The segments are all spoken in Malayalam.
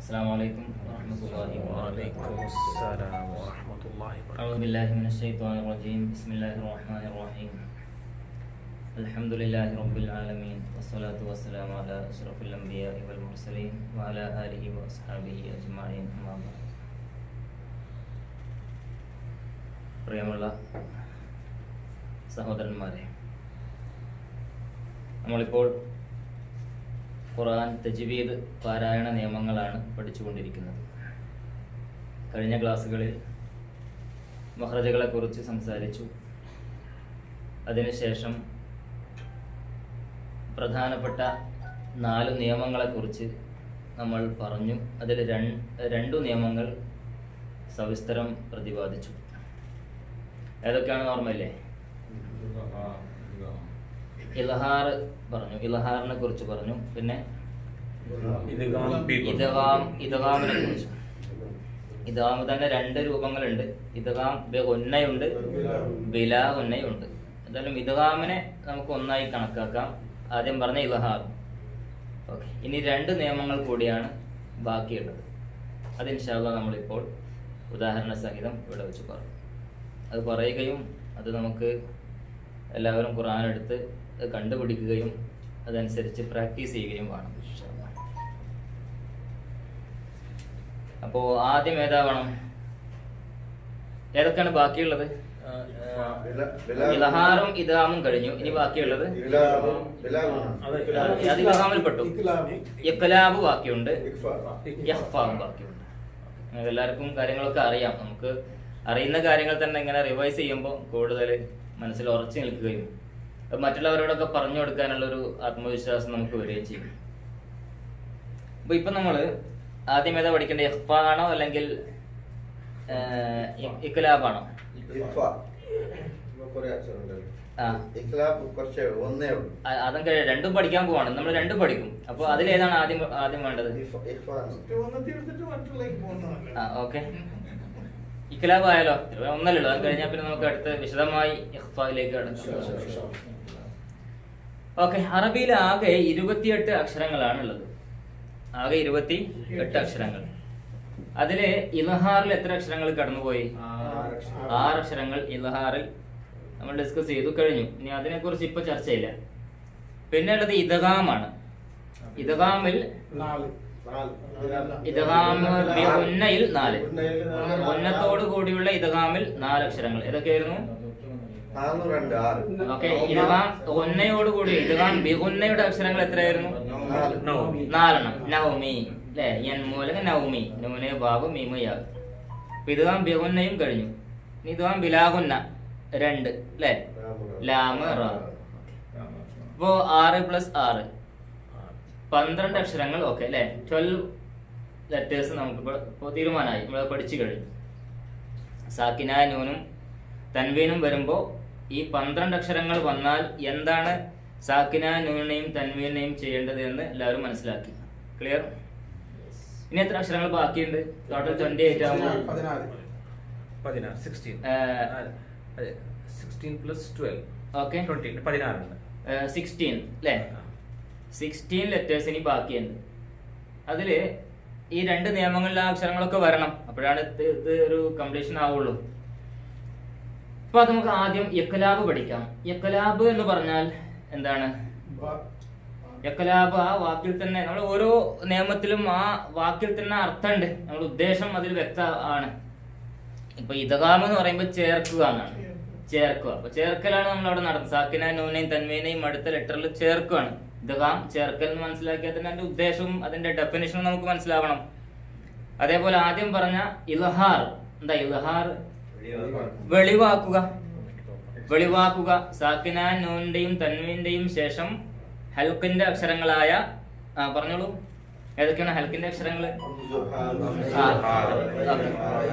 السلام عليكم ورحمة الله وبركاته وعليكم السلام ورحمة الله وبركاته أعوذ بالله من الشيطان الرجيم بسم الله الرحمن الرحيم الحمد لله رب العالمين والصلاة والسلام على أشرف الأنبياء والمرسلين وعلى آله وأصحابه أجمعين أما بعد പ്രിയമുള്ള സഹോദരന്മാരെ നമ്മളിപ്പോൾ ഖുർആൻ തജ്വീദ് പാരായണ നിയമങ്ങളാണ് പഠിച്ചുകൊണ്ടിരിക്കുന്നത് കഴിഞ്ഞ ക്ലാസ്സുകളിൽ മഹ്റജകളെക്കുറിച്ച് സംസാരിച്ചു അതിനുശേഷം പ്രധാനപ്പെട്ട നാല് നിയമങ്ങളെക്കുറിച്ച് നമ്മൾ പറഞ്ഞു അതിൽ രണ്ടു നിയമങ്ങൾ സവിസ്തരം പ്രതിപാദിച്ചു ഏതൊക്കെയാണെന്ന് ഓർമ്മയില്ലേ ഇലഹാർ പറഞ്ഞു ഇലഹാറിനെ കുറിച്ച് പറഞ്ഞു പിന്നെ ഇദ്ഗാം ബി കൊടുത്തു. ഇതവാം ഇതവാമിനെ കുറിച്ച് ഇതവാമ് തന്നെ രണ്ട് രൂപങ്ങളുണ്ട് ഇതവാം ബെ- ഒന്നയുണ്ട് ബില ഒന്നയുണ്ട് എന്തായാലും ഇതവാമിനെ നമുക്ക് ഒന്നായി കണക്കാക്കാം ആദ്യം പറഞ്ഞ ഇലഹാർ ഓക്കെ ഇനി രണ്ട് നിയമങ്ങൾ കൂടിയാണ് ബാക്കിയുള്ളത് അത് ഇൻഷാല്ല നമ്മളിപ്പോൾ ഉദാഹരണ സഹിതം ഇവിടെ വെച്ച് പറയും അത് പറയുകയും അത് നമുക്ക് എല്ലാവരും ഖുർആൻ എടുത്ത് അത് കണ്ടുപിടിക്കുകയും അതനുസരിച്ച് പ്രാക്ടീസ് ചെയ്യുകയും വേണം ഇൻഷാ അല്ലാ. അപ്പോ ആദ്യം ഏതാവണം ഏതൊക്കെയാണ് ബാക്കിയുള്ളത് ആ, ആ, ഇലഹാറും ഇതാമും കഴിഞ്ഞു ഇനി ബാക്കിയുള്ളത് അത് അത് ഇലഹാമിൽ പെട്ടു ഇഖ്ലാബ് ബാക്കിയുണ്ട് യഹ്ഫാവും ബാക്കിയുണ്ട് നിങ്ങൾക്ക് എല്ലാവർക്കും കാര്യങ്ങളൊക്കെ അറിയാം നമുക്ക് അറിയുന്ന കാര്യങ്ങൾ തന്നെ ഇങ്ങനെ റിവൈസ് ചെയ്യുമ്പോൾ കൂടുതൽ മനസ്സിൽ ഉറച്ചു നിൽക്കുകയും അത് മറ്റുള്ളവരോടൊക്കെ പറഞ്ഞു കൊടുക്കാനുള്ള ഒരു ആത്മവിശ്വാസം നമുക്ക് വരികയും ചെയ്യും അപ്പൊ ഇപ്പൊ നമ്മള് ആദ്യം ഏതാ പഠിക്കേണ്ടത് ഇഹ്ഫ ആണോ അല്ലെങ്കിൽ ഇഖ്ലാബാണോ ആ കുറച്ച് ഒന്നേ ഉള്ളൂ അ- അതും കഴി രണ്ടും പഠിക്കാൻ പോവാണ് നമ്മൾ രണ്ടും പഠിക്കും അപ്പൊ അതിലേതാണ് ആദ്യം ആദ്യം വേണ്ടത് ഇഫ- ഇഫ ആണ്. ആ ഓക്കെ ഇഖ്ലാബ് ആയാലോ ഒന്നല്ലല്ലോ അത് കഴിഞ്ഞാൽ പിന്നെ നമുക്ക് അടുത്ത് വിശദമായി ഇഖ്ഫായിലേക്ക് കടക്കാം ഓക്കെ അറബിയിൽ ആകെ ഇരുപത്തിയെട്ട് അക്ഷരങ്ങളാണ് ഉള്ളത് ആകെ ഇരുപത്തി എട്ട് അക്ഷരങ്ങൾ അതില് ഇലഹാറിൽ എത്ര അക്ഷരങ്ങൾ കടന്നുപോയി ആറ് അക്ഷരങ്ങൾ ഇലഹാറിൽ നമ്മൾ ഡിസ്കസ് ചെയ്തു കഴിഞ്ഞു ഇനി അതിനെ കുറിച്ച് ഇപ്പൊ ചർച്ചയില്ല പിന്നെ ഉള്ളത് ഇതഗാമാണ് ഇതഗാമിൽ നാല്. ഇതഗാമ് ബി ഉന്നയിൽ നാല് ഉന്നത്തോട് കൂടിയുള്ള ഇതഗാമിൽ നാല് അക്ഷരങ്ങൾ ഏതൊക്കെയായിരുന്നു നാല് രണ്ട് ആറ് ഓക്കെ ഇതഗാം ഒന്നയോട് കൂടി ഇതഗാം ബിഗുന്നയുടെ അക്ഷരങ്ങൾ എത്രയായിരുന്നു നാല്. നൗമി. നാലെണ്ണം നൗമി അല്ലെ എൻ മൂലക നൗമി നൂനെ ബാബു മീമു യാ അപ്പൊ ഇതഗാം ബിഗുന്നയും കഴിഞ്ഞു ഇനി ഇതഗാം ബിലാഗുന്ന രണ്ട് അല്ലെ ലാമ് റ ഇപ്പോ ആറ് പ്ലസ് ആറ് പന്ത്രണ്ട് അക്ഷരങ്ങൾ ഓക്കെ അല്ലെ ട്വൽവ് ലെറ്റേഴ്സ് നമുക്ക് ഇപ്പൊ- ഇപ്പൊ തീരുമാനമായി നമ്മൾ പഠിച്ചു കഴിഞ്ഞു സാക്കിന നൂനും തൻവീനും വരുമ്പോ ഈ പന്ത്രണ്ട് അക്ഷരങ്ങൾ വന്നാൽ എന്താണ് സാക്കിന നൂനെയും തൻവീനെയും ചെയ്യേണ്ടത് എന്ന് എല്ലാവരും മനസ്സിലാക്കി ക്ലിയർ ഇനി എത്ര അക്ഷരങ്ങൾ ബാക്കിയുണ്ട് ടോട്ടൽ ട്വന്റി എയ്റ്റ് ആകുമ്പോൾ പതിനാറ് സിക്സ്റ്റീൻ ആ, അതെ sixteen plus twelve okay twenty പതിനാറുണ്ട് സിക്സ്റ്റീൻ അല്ലേ സിക്സ്റ്റീൻ ലെറ്റേഴ്സ് ഇനി ബാക്കിയുണ്ട് അതില് ഈ രണ്ട് നിയമങ്ങളിലെ ആ അക്ഷരങ്ങളൊക്കെ വരണം അപ്പോഴാണ് ഇത് ഇത് ഒരു കംപ്ലീഷൻ ആവുള്ളൂ അപ്പൊ അത് നമുക്ക് ആദ്യം യക്കലാബ് പഠിക്കാം യക്കലാബ് എന്ന് പറഞ്ഞാൽ എന്താണ് യക്കലാബ് ആ വാക്കിൽ തന്നെ നമ്മൾ ഓരോ നിയമത്തിലും ആ വാക്കിൽ തന്നെ അർത്ഥമുണ്ട് നമ്മുടെ ഉദ്ദേശം അതിൽ വ്യക്ത ആണ് ഇപ്പൊ ഇതകാം എന്ന് പറയുമ്പോൾ ചേർക്കുക എന്നാണ് ചേർക്കുക അപ്പൊ ചേർക്കലാണ് നമ്മൾ അവിടെ നടന്നത് സാക്കിന നൂനെയും തന്മേനെയും അടുത്ത ലെറ്ററിൽ ചേർക്കുകയാണ് ഇതകാം ചേർക്കൽ എന്ന് മനസ്സിലാക്കിയാൽ തന്നെ അതിന്റെ ഉദ്ദേശവും അതിന്റെ ഡെഫിനിഷനും നമുക്ക് മനസ്സിലാവണം അതേപോലെ ആദ്യം പറഞ്ഞ ഇലഹാർ എന്താ ഇലഹാർ വെളിവാക്കുക വെളിവാക്കുക സാക്കിന നൂന്റെയും തന്മീന്റെയും ശേഷം ഹൽക്കിന്റെ അക്ഷരങ്ങളായ ആ പറഞ്ഞോളൂ ഏതൊക്കെയാണ് ഹൽക്കിന്റെ അക്ഷരങ്ങള് ആ, ഓക്കെ.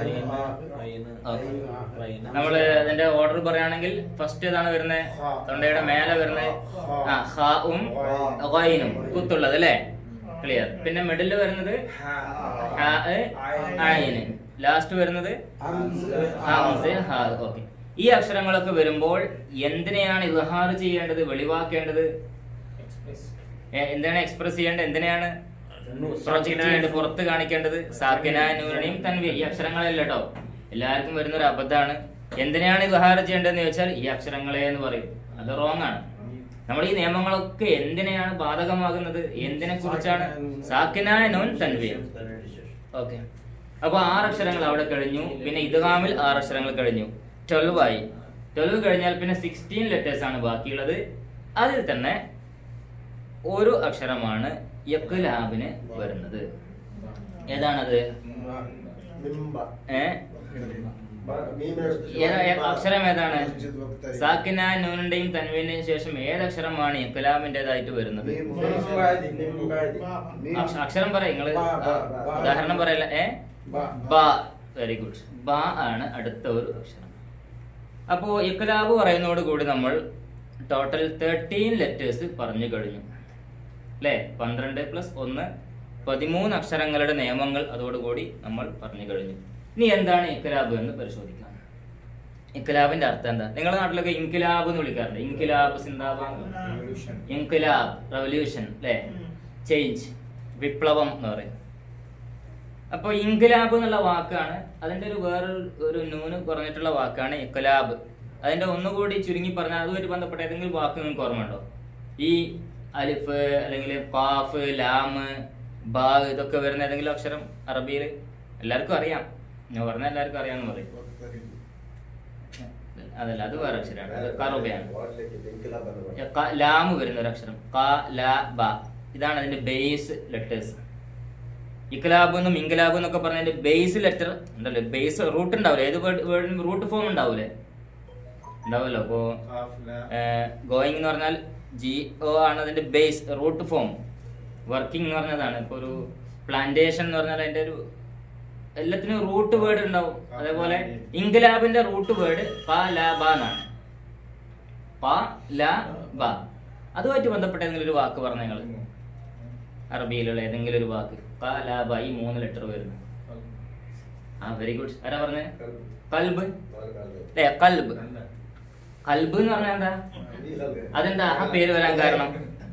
നമ്മള് അതിന്റെ ഓർഡർ പറയുകയാണെങ്കിൽ ഫസ്റ്റ് ഏതാണ് വരുന്നത് തൊണ്ടയുടെ മേലെ വരുന്നത് ആ ഹാവും ഗൈനും കുത്തുള്ളത് അല്ലേ ക്ലിയർ പിന്നെ മിഡില് വരുന്നത് ഹാ, ഐന് ലാസ്റ്റ് വരുന്നത് ഹംസ്, ഹാ ഓക്കെ ഈ അക്ഷരങ്ങളൊക്കെ വരുമ്പോൾ എന്തിനെയാണ് ഇൽഹാർ ചെയ്യേണ്ടത് വെളിവാക്കേണ്ടത് എ- എന്തിനാണ് എക്സ്പ്രസ് ചെയ്യേണ്ടത് എന്തിനെയാണ് പ്രൊജക്റ്റിലുണ്ട് പുറത്ത് കാണിക്കേണ്ടത് സാക്കിനായ നൂനയും തൻവി ഈ അക്ഷരങ്ങളല്ല കേട്ടോ എല്ലാവർക്കും വരുന്ന ഒരു അബദ്ധമാണ് എന്തിനാണ് ഇവഹാർ ചെയ്യേണ്ടതെന്ന് ചോദിച്ചാൽ ഈ അക്ഷരങ്ങളെ എന്ന് പറയും അത് റോങ് ആണ് നമ്മുടെ ഈ നിയമങ്ങളൊക്കെ എന്തിനെയാണ് ബാധകമാകുന്നത് എന്തിനെ കുറിച്ചാണ് സാക്കിനായ നൂൻ തൻവി ഓക്കെ അപ്പൊ ആറ് അക്ഷരങ്ങൾ അവിടെ കഴിഞ്ഞു പിന്നെ ഇദ്ഗാമിൽ ആറ് അക്ഷരങ്ങൾ കഴിഞ്ഞു ട്വൽവ് ആയി ട്വൽവ് കഴിഞ്ഞാൽ പിന്നെ സിക്സ്റ്റീൻ ലെറ്റേഴ്സ് ആണ് ബാക്കിയുള്ളത് അതിൽ തന്നെ ഒരു അക്ഷരമാണ് യക്കുലാബിന് വരുന്നത് ഏതാണത് ഏ ഏതാ- ഏ- അക്ഷരം ഏതാണ് സാക്കിന നൂനിന്റെയും തൻവീന്റെയും ശേഷം ഏത് അക്ഷരമാണ് യക്കുലാബിന്റേതായിട്ട് വരുന്നത് അക്ഷ- അക്ഷരം പറ നിങ്ങള് ബ, ബ, ബ. ഉദാഹരണം പറയല്ല ഏ ബ വെരി ഗുഡ് ബ ആണ് അടുത്ത ഒരു അക്ഷരം അപ്പോ ഇഖ്ലാബ് പറയുന്നതോട് കൂടി നമ്മൾ ടോട്ടൽ തേർട്ടീൻ ലെറ്റേഴ്സ് പറഞ്ഞു കഴിഞ്ഞു അല്ലേ പന്ത്രണ്ട് പ്ലസ് ഒന്ന് പതിമൂന്ന് അക്ഷരങ്ങളുടെ നിയമങ്ങൾ അതോടുകൂടി നമ്മൾ പറഞ്ഞു കഴിഞ്ഞു ഇനി എന്താണ് ഇഖ്ലാബ് എന്ന് പരിശോധിക്കാം ഇഖ്ലാബിന്റെ അർത്ഥം എന്താ നിങ്ങളുടെ നാട്ടിലൊക്കെ ഇൻകിലാബ് എന്ന് വിളിക്കാറുണ്ട് ഇൻകിലാബ് സിന്ദാബാദ് ഇൻകിലാബ് റവല്യൂഷൻ അല്ലേ ചേഞ്ച് വിപ്ലവം എന്ന് പറയും അപ്പൊ ഇൻകിലാബ് എന്നുള്ള വാക്കാണ് അതിന്റെ ഒരു വേറൊരു ഒരു നൂന് കുറഞ്ഞിട്ടുള്ള വാക്കാണ് ഇഖ്ലാബ് അതിന്റെ ഒന്നുകൂടി ചുരുങ്ങി പറഞ്ഞാൽ അതുമായിട്ട് ബന്ധപ്പെട്ട ഏതെങ്കിലും വാക്ക് നിങ്ങൾക്ക് ഓർമ്മയുണ്ടോ ഈ അലിഫ് അല്ലെങ്കിൽ കാഫ് ലാമ് ബാ ഇതൊക്കെ വരുന്ന ഏതെങ്കിലും അക്ഷരം അറബിയിൽ എല്ലാവർക്കും അറിയാം ഞാൻ പറഞ്ഞ എല്ലാവർക്കും അറിയാമെന്ന് പറയും അതല്ല അത് വേറെ അക്ഷരമാണ് അത് കറുബയാണ് ക- ലാമ് വരുന്ന ഒരു അക്ഷരം ക ല ബ ഇതാണ് അതിന്റെ ബേസ് ലെറ്റേഴ്സ് ഇക്ലാബ് എന്നും ഇൻകലാബ് എന്നൊക്കെ പറഞ്ഞതിന്റെ ബേസ് ലെറ്റർ ഉണ്ടല്ലോ ബേസ് റൂട്ട് ഉണ്ടാവില്ലേ ഏത് വേർഡിനും റൂട്ട് ഫോം ഉണ്ടാവൂലേ ഉണ്ടാവുമല്ലോ അപ്പോ ഗോയിങ് എന്ന് പറഞ്ഞാൽ ജി ഒ ആണ് അതിന്റെ ബേസ് റൂട്ട് ഫോം വർക്കിംഗ് എന്ന് പറഞ്ഞതാണ് ഇപ്പൊ ഒരു പ്ലാന്റേഷൻ എന്ന് പറഞ്ഞാൽ അതിന്റെ ഒരു എല്ലാത്തിനും റൂട്ട് വേർഡ് ഉണ്ടാവും അതേപോലെ ഇൻകലാബിന്റെ റൂട്ട് വേർഡ് പ ല ബ എന്നാണ് പ ല ബ അതുമായിട്ട് ബന്ധപ്പെട്ട ഏതെങ്കിലും ഒരു വാക്ക് പറഞ്ഞ നിങ്ങൾ അറബിയിലുള്ള ഏതെങ്കിലും ഒരു വാക്ക് പ ല ബ ഈ മൂന്ന് ലെറ്റർ വരുന്നു ആ വെരി ഗുഡ് ആരാ പറഞ്ഞത് കൽബ് അല്ലേ കൽബ് കൽബ് എന്ന് പറഞ്ഞാൽ എന്താ അതെന്താ ആ പേര് വരാൻ കാരണം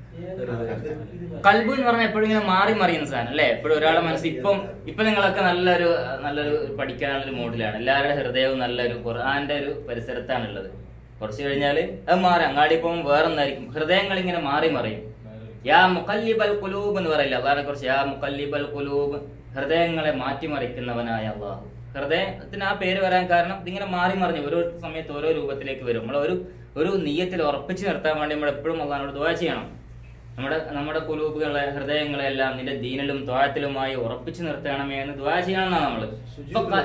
കൽബ് എന്ന് പറഞ്ഞാൽ എപ്പോഴും ഇങ്ങനെ മാറി മറിയുന്ന സാധനം അല്ലേ എപ്പോഴും ഒരാളെ മനസ്സിൽ ഇപ്പം ഇപ്പൊ നിങ്ങളൊക്കെ നല്ലൊരു നല്ലൊരു പഠിക്കാനുള്ളൊരു മൂഡിലാണ് എല്ലാവരുടെ ഹൃദയവും നല്ലൊരു ഖുർആന്റെ ഒരു പരിസരത്താണുള്ളത് കുറച്ച് കഴിഞ്ഞാല് അത് മാറി അങ്ങാടി പോകുമ്പോൾ വേറെ ഒന്നായിരിക്കും ഹൃദയങ്ങൾ ഇങ്ങനെ മാറി മറിയും യാ മുക്കല്ലിബൽ കുലൂബ് എന്ന് പറയില്ല അള്ളാഹിനെ കുറിച്ച് യാ മുക്കല്ലിബൽ കുലൂബ് ഹൃദയങ്ങളെ മാറ്റിമറിക്കുന്നവനായ അള്ളാഹു ഹൃദയത്തിന് ആ പേര് വരാൻ കാരണം ഇതിങ്ങനെ മാറി മറിഞ്ഞ് ഓരോ സമയത്ത് ഓരോ രൂപത്തിലേക്ക് വരും നമ്മൾ ഒരു ഒരു നീയത്തിൽ ഉറപ്പിച്ചു നിർത്താൻ വേണ്ടി നമ്മൾ എപ്പോഴും അള്ളഹാനോട് ദുആ ചെയ്യണം നമ്മുടെ നമ്മുടെ കുലൂബുകളെ ഹൃദയങ്ങളെ എല്ലാം നിന്റെ ദീനിലും ത്വാഴത്തിലുമായി ഉറപ്പിച്ചു നിർത്തണമേ എന്ന് ദുആ ചെയ്യണമെന്നാണ് നമ്മള് ഇപ്പൊ ക-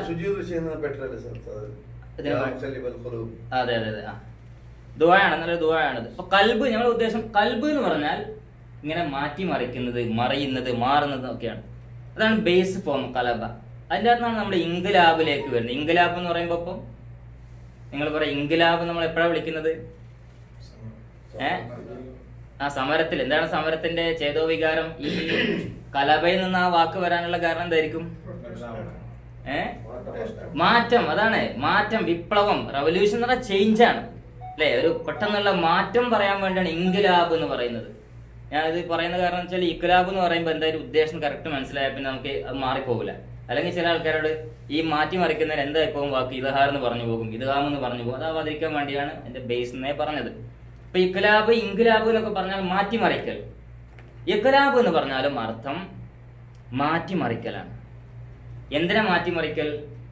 ഇതിനെ അതെ അതെ അതെ ആ ദുആയാണ് നല്ലൊരു ദുആയാണിത് അപ്പൊ കൽബ് ഞങ്ങളുടെ ഉദ്ദേശം കൽബ് എന്ന് പറഞ്ഞാൽ ഇങ്ങനെ മാറ്റി മറിക്കുന്നത് മറിയുന്നത് മാറുന്നത് ഒക്കെയാണ് അതാണ് ബേസ് ഫോം കലബ അതിൻ്റെ അകത്താണ് നമ്മുടെ ഇൻഗലാബിലേക്ക് വരുന്നത് ഇൻഗലാബ് എന്ന് പറയുമ്പോൾ ഇപ്പം നിങ്ങൾ പറയാം ഇൻഗലാബ് നമ്മൾ എപ്പോഴാണ് വിളിക്കുന്നത് ഏ ആ സമരത്തിൽ എന്താണ് സമരത്തിന്റെ ചേതോ വികാരം ഈ കലബയിൽ നിന്ന് ആ വാക്ക് വരാനുള്ള കാരണം എന്തായിരിക്കും ഏ മാറ്റം അതാണ് മാറ്റം വിപ്ലവം റവല്യൂഷൻ എന്ന് പറഞ്ഞാൽ ചേഞ്ച് ആണ് അല്ലെ ഒരു പെട്ടെന്നുള്ള മാറ്റം പറയാൻ വേണ്ടിയാണ് ഇൻഗലാബ് എന്ന് പറയുന്നത് ഞാനിത് പറയുന്ന കാരണം വെച്ചാൽ ഇക്ലാബ് എന്ന് പറയുമ്പോൾ എന്തായാലും ഉദ്ദേശം കറക്റ്റ് മനസ്സിലായ പിന്നെ നമുക്ക് അത് മാറിപ്പോകില്ല അല്ലെങ്കിൽ ചില ആൾക്കാരോട് ഈ മാറ്റി മറിക്കുന്നതിന് എന്തായി പോകും വാക്ക് ഇതഹാർ എന്ന് പറഞ്ഞു പോകും ഇതഹാം എന്ന് പറഞ്ഞു പോകും അതാവാതിരിക്കാൻ വേണ്ടിയാണ് എന്റെ ബേസ് എന്നേ പറഞ്ഞത് ഇപ്പൊ ഇക്ലാബ് ഇൻഗലാബ് എന്നൊക്കെ പറഞ്ഞാൽ മാറ്റി മറിക്കൽ ഇക്ലാബ് എന്ന് പറഞ്ഞാലും അർത്ഥം മാറ്റിമറിക്കലാണ് എന്തിനാ മാറ്റിമറിക്കൽ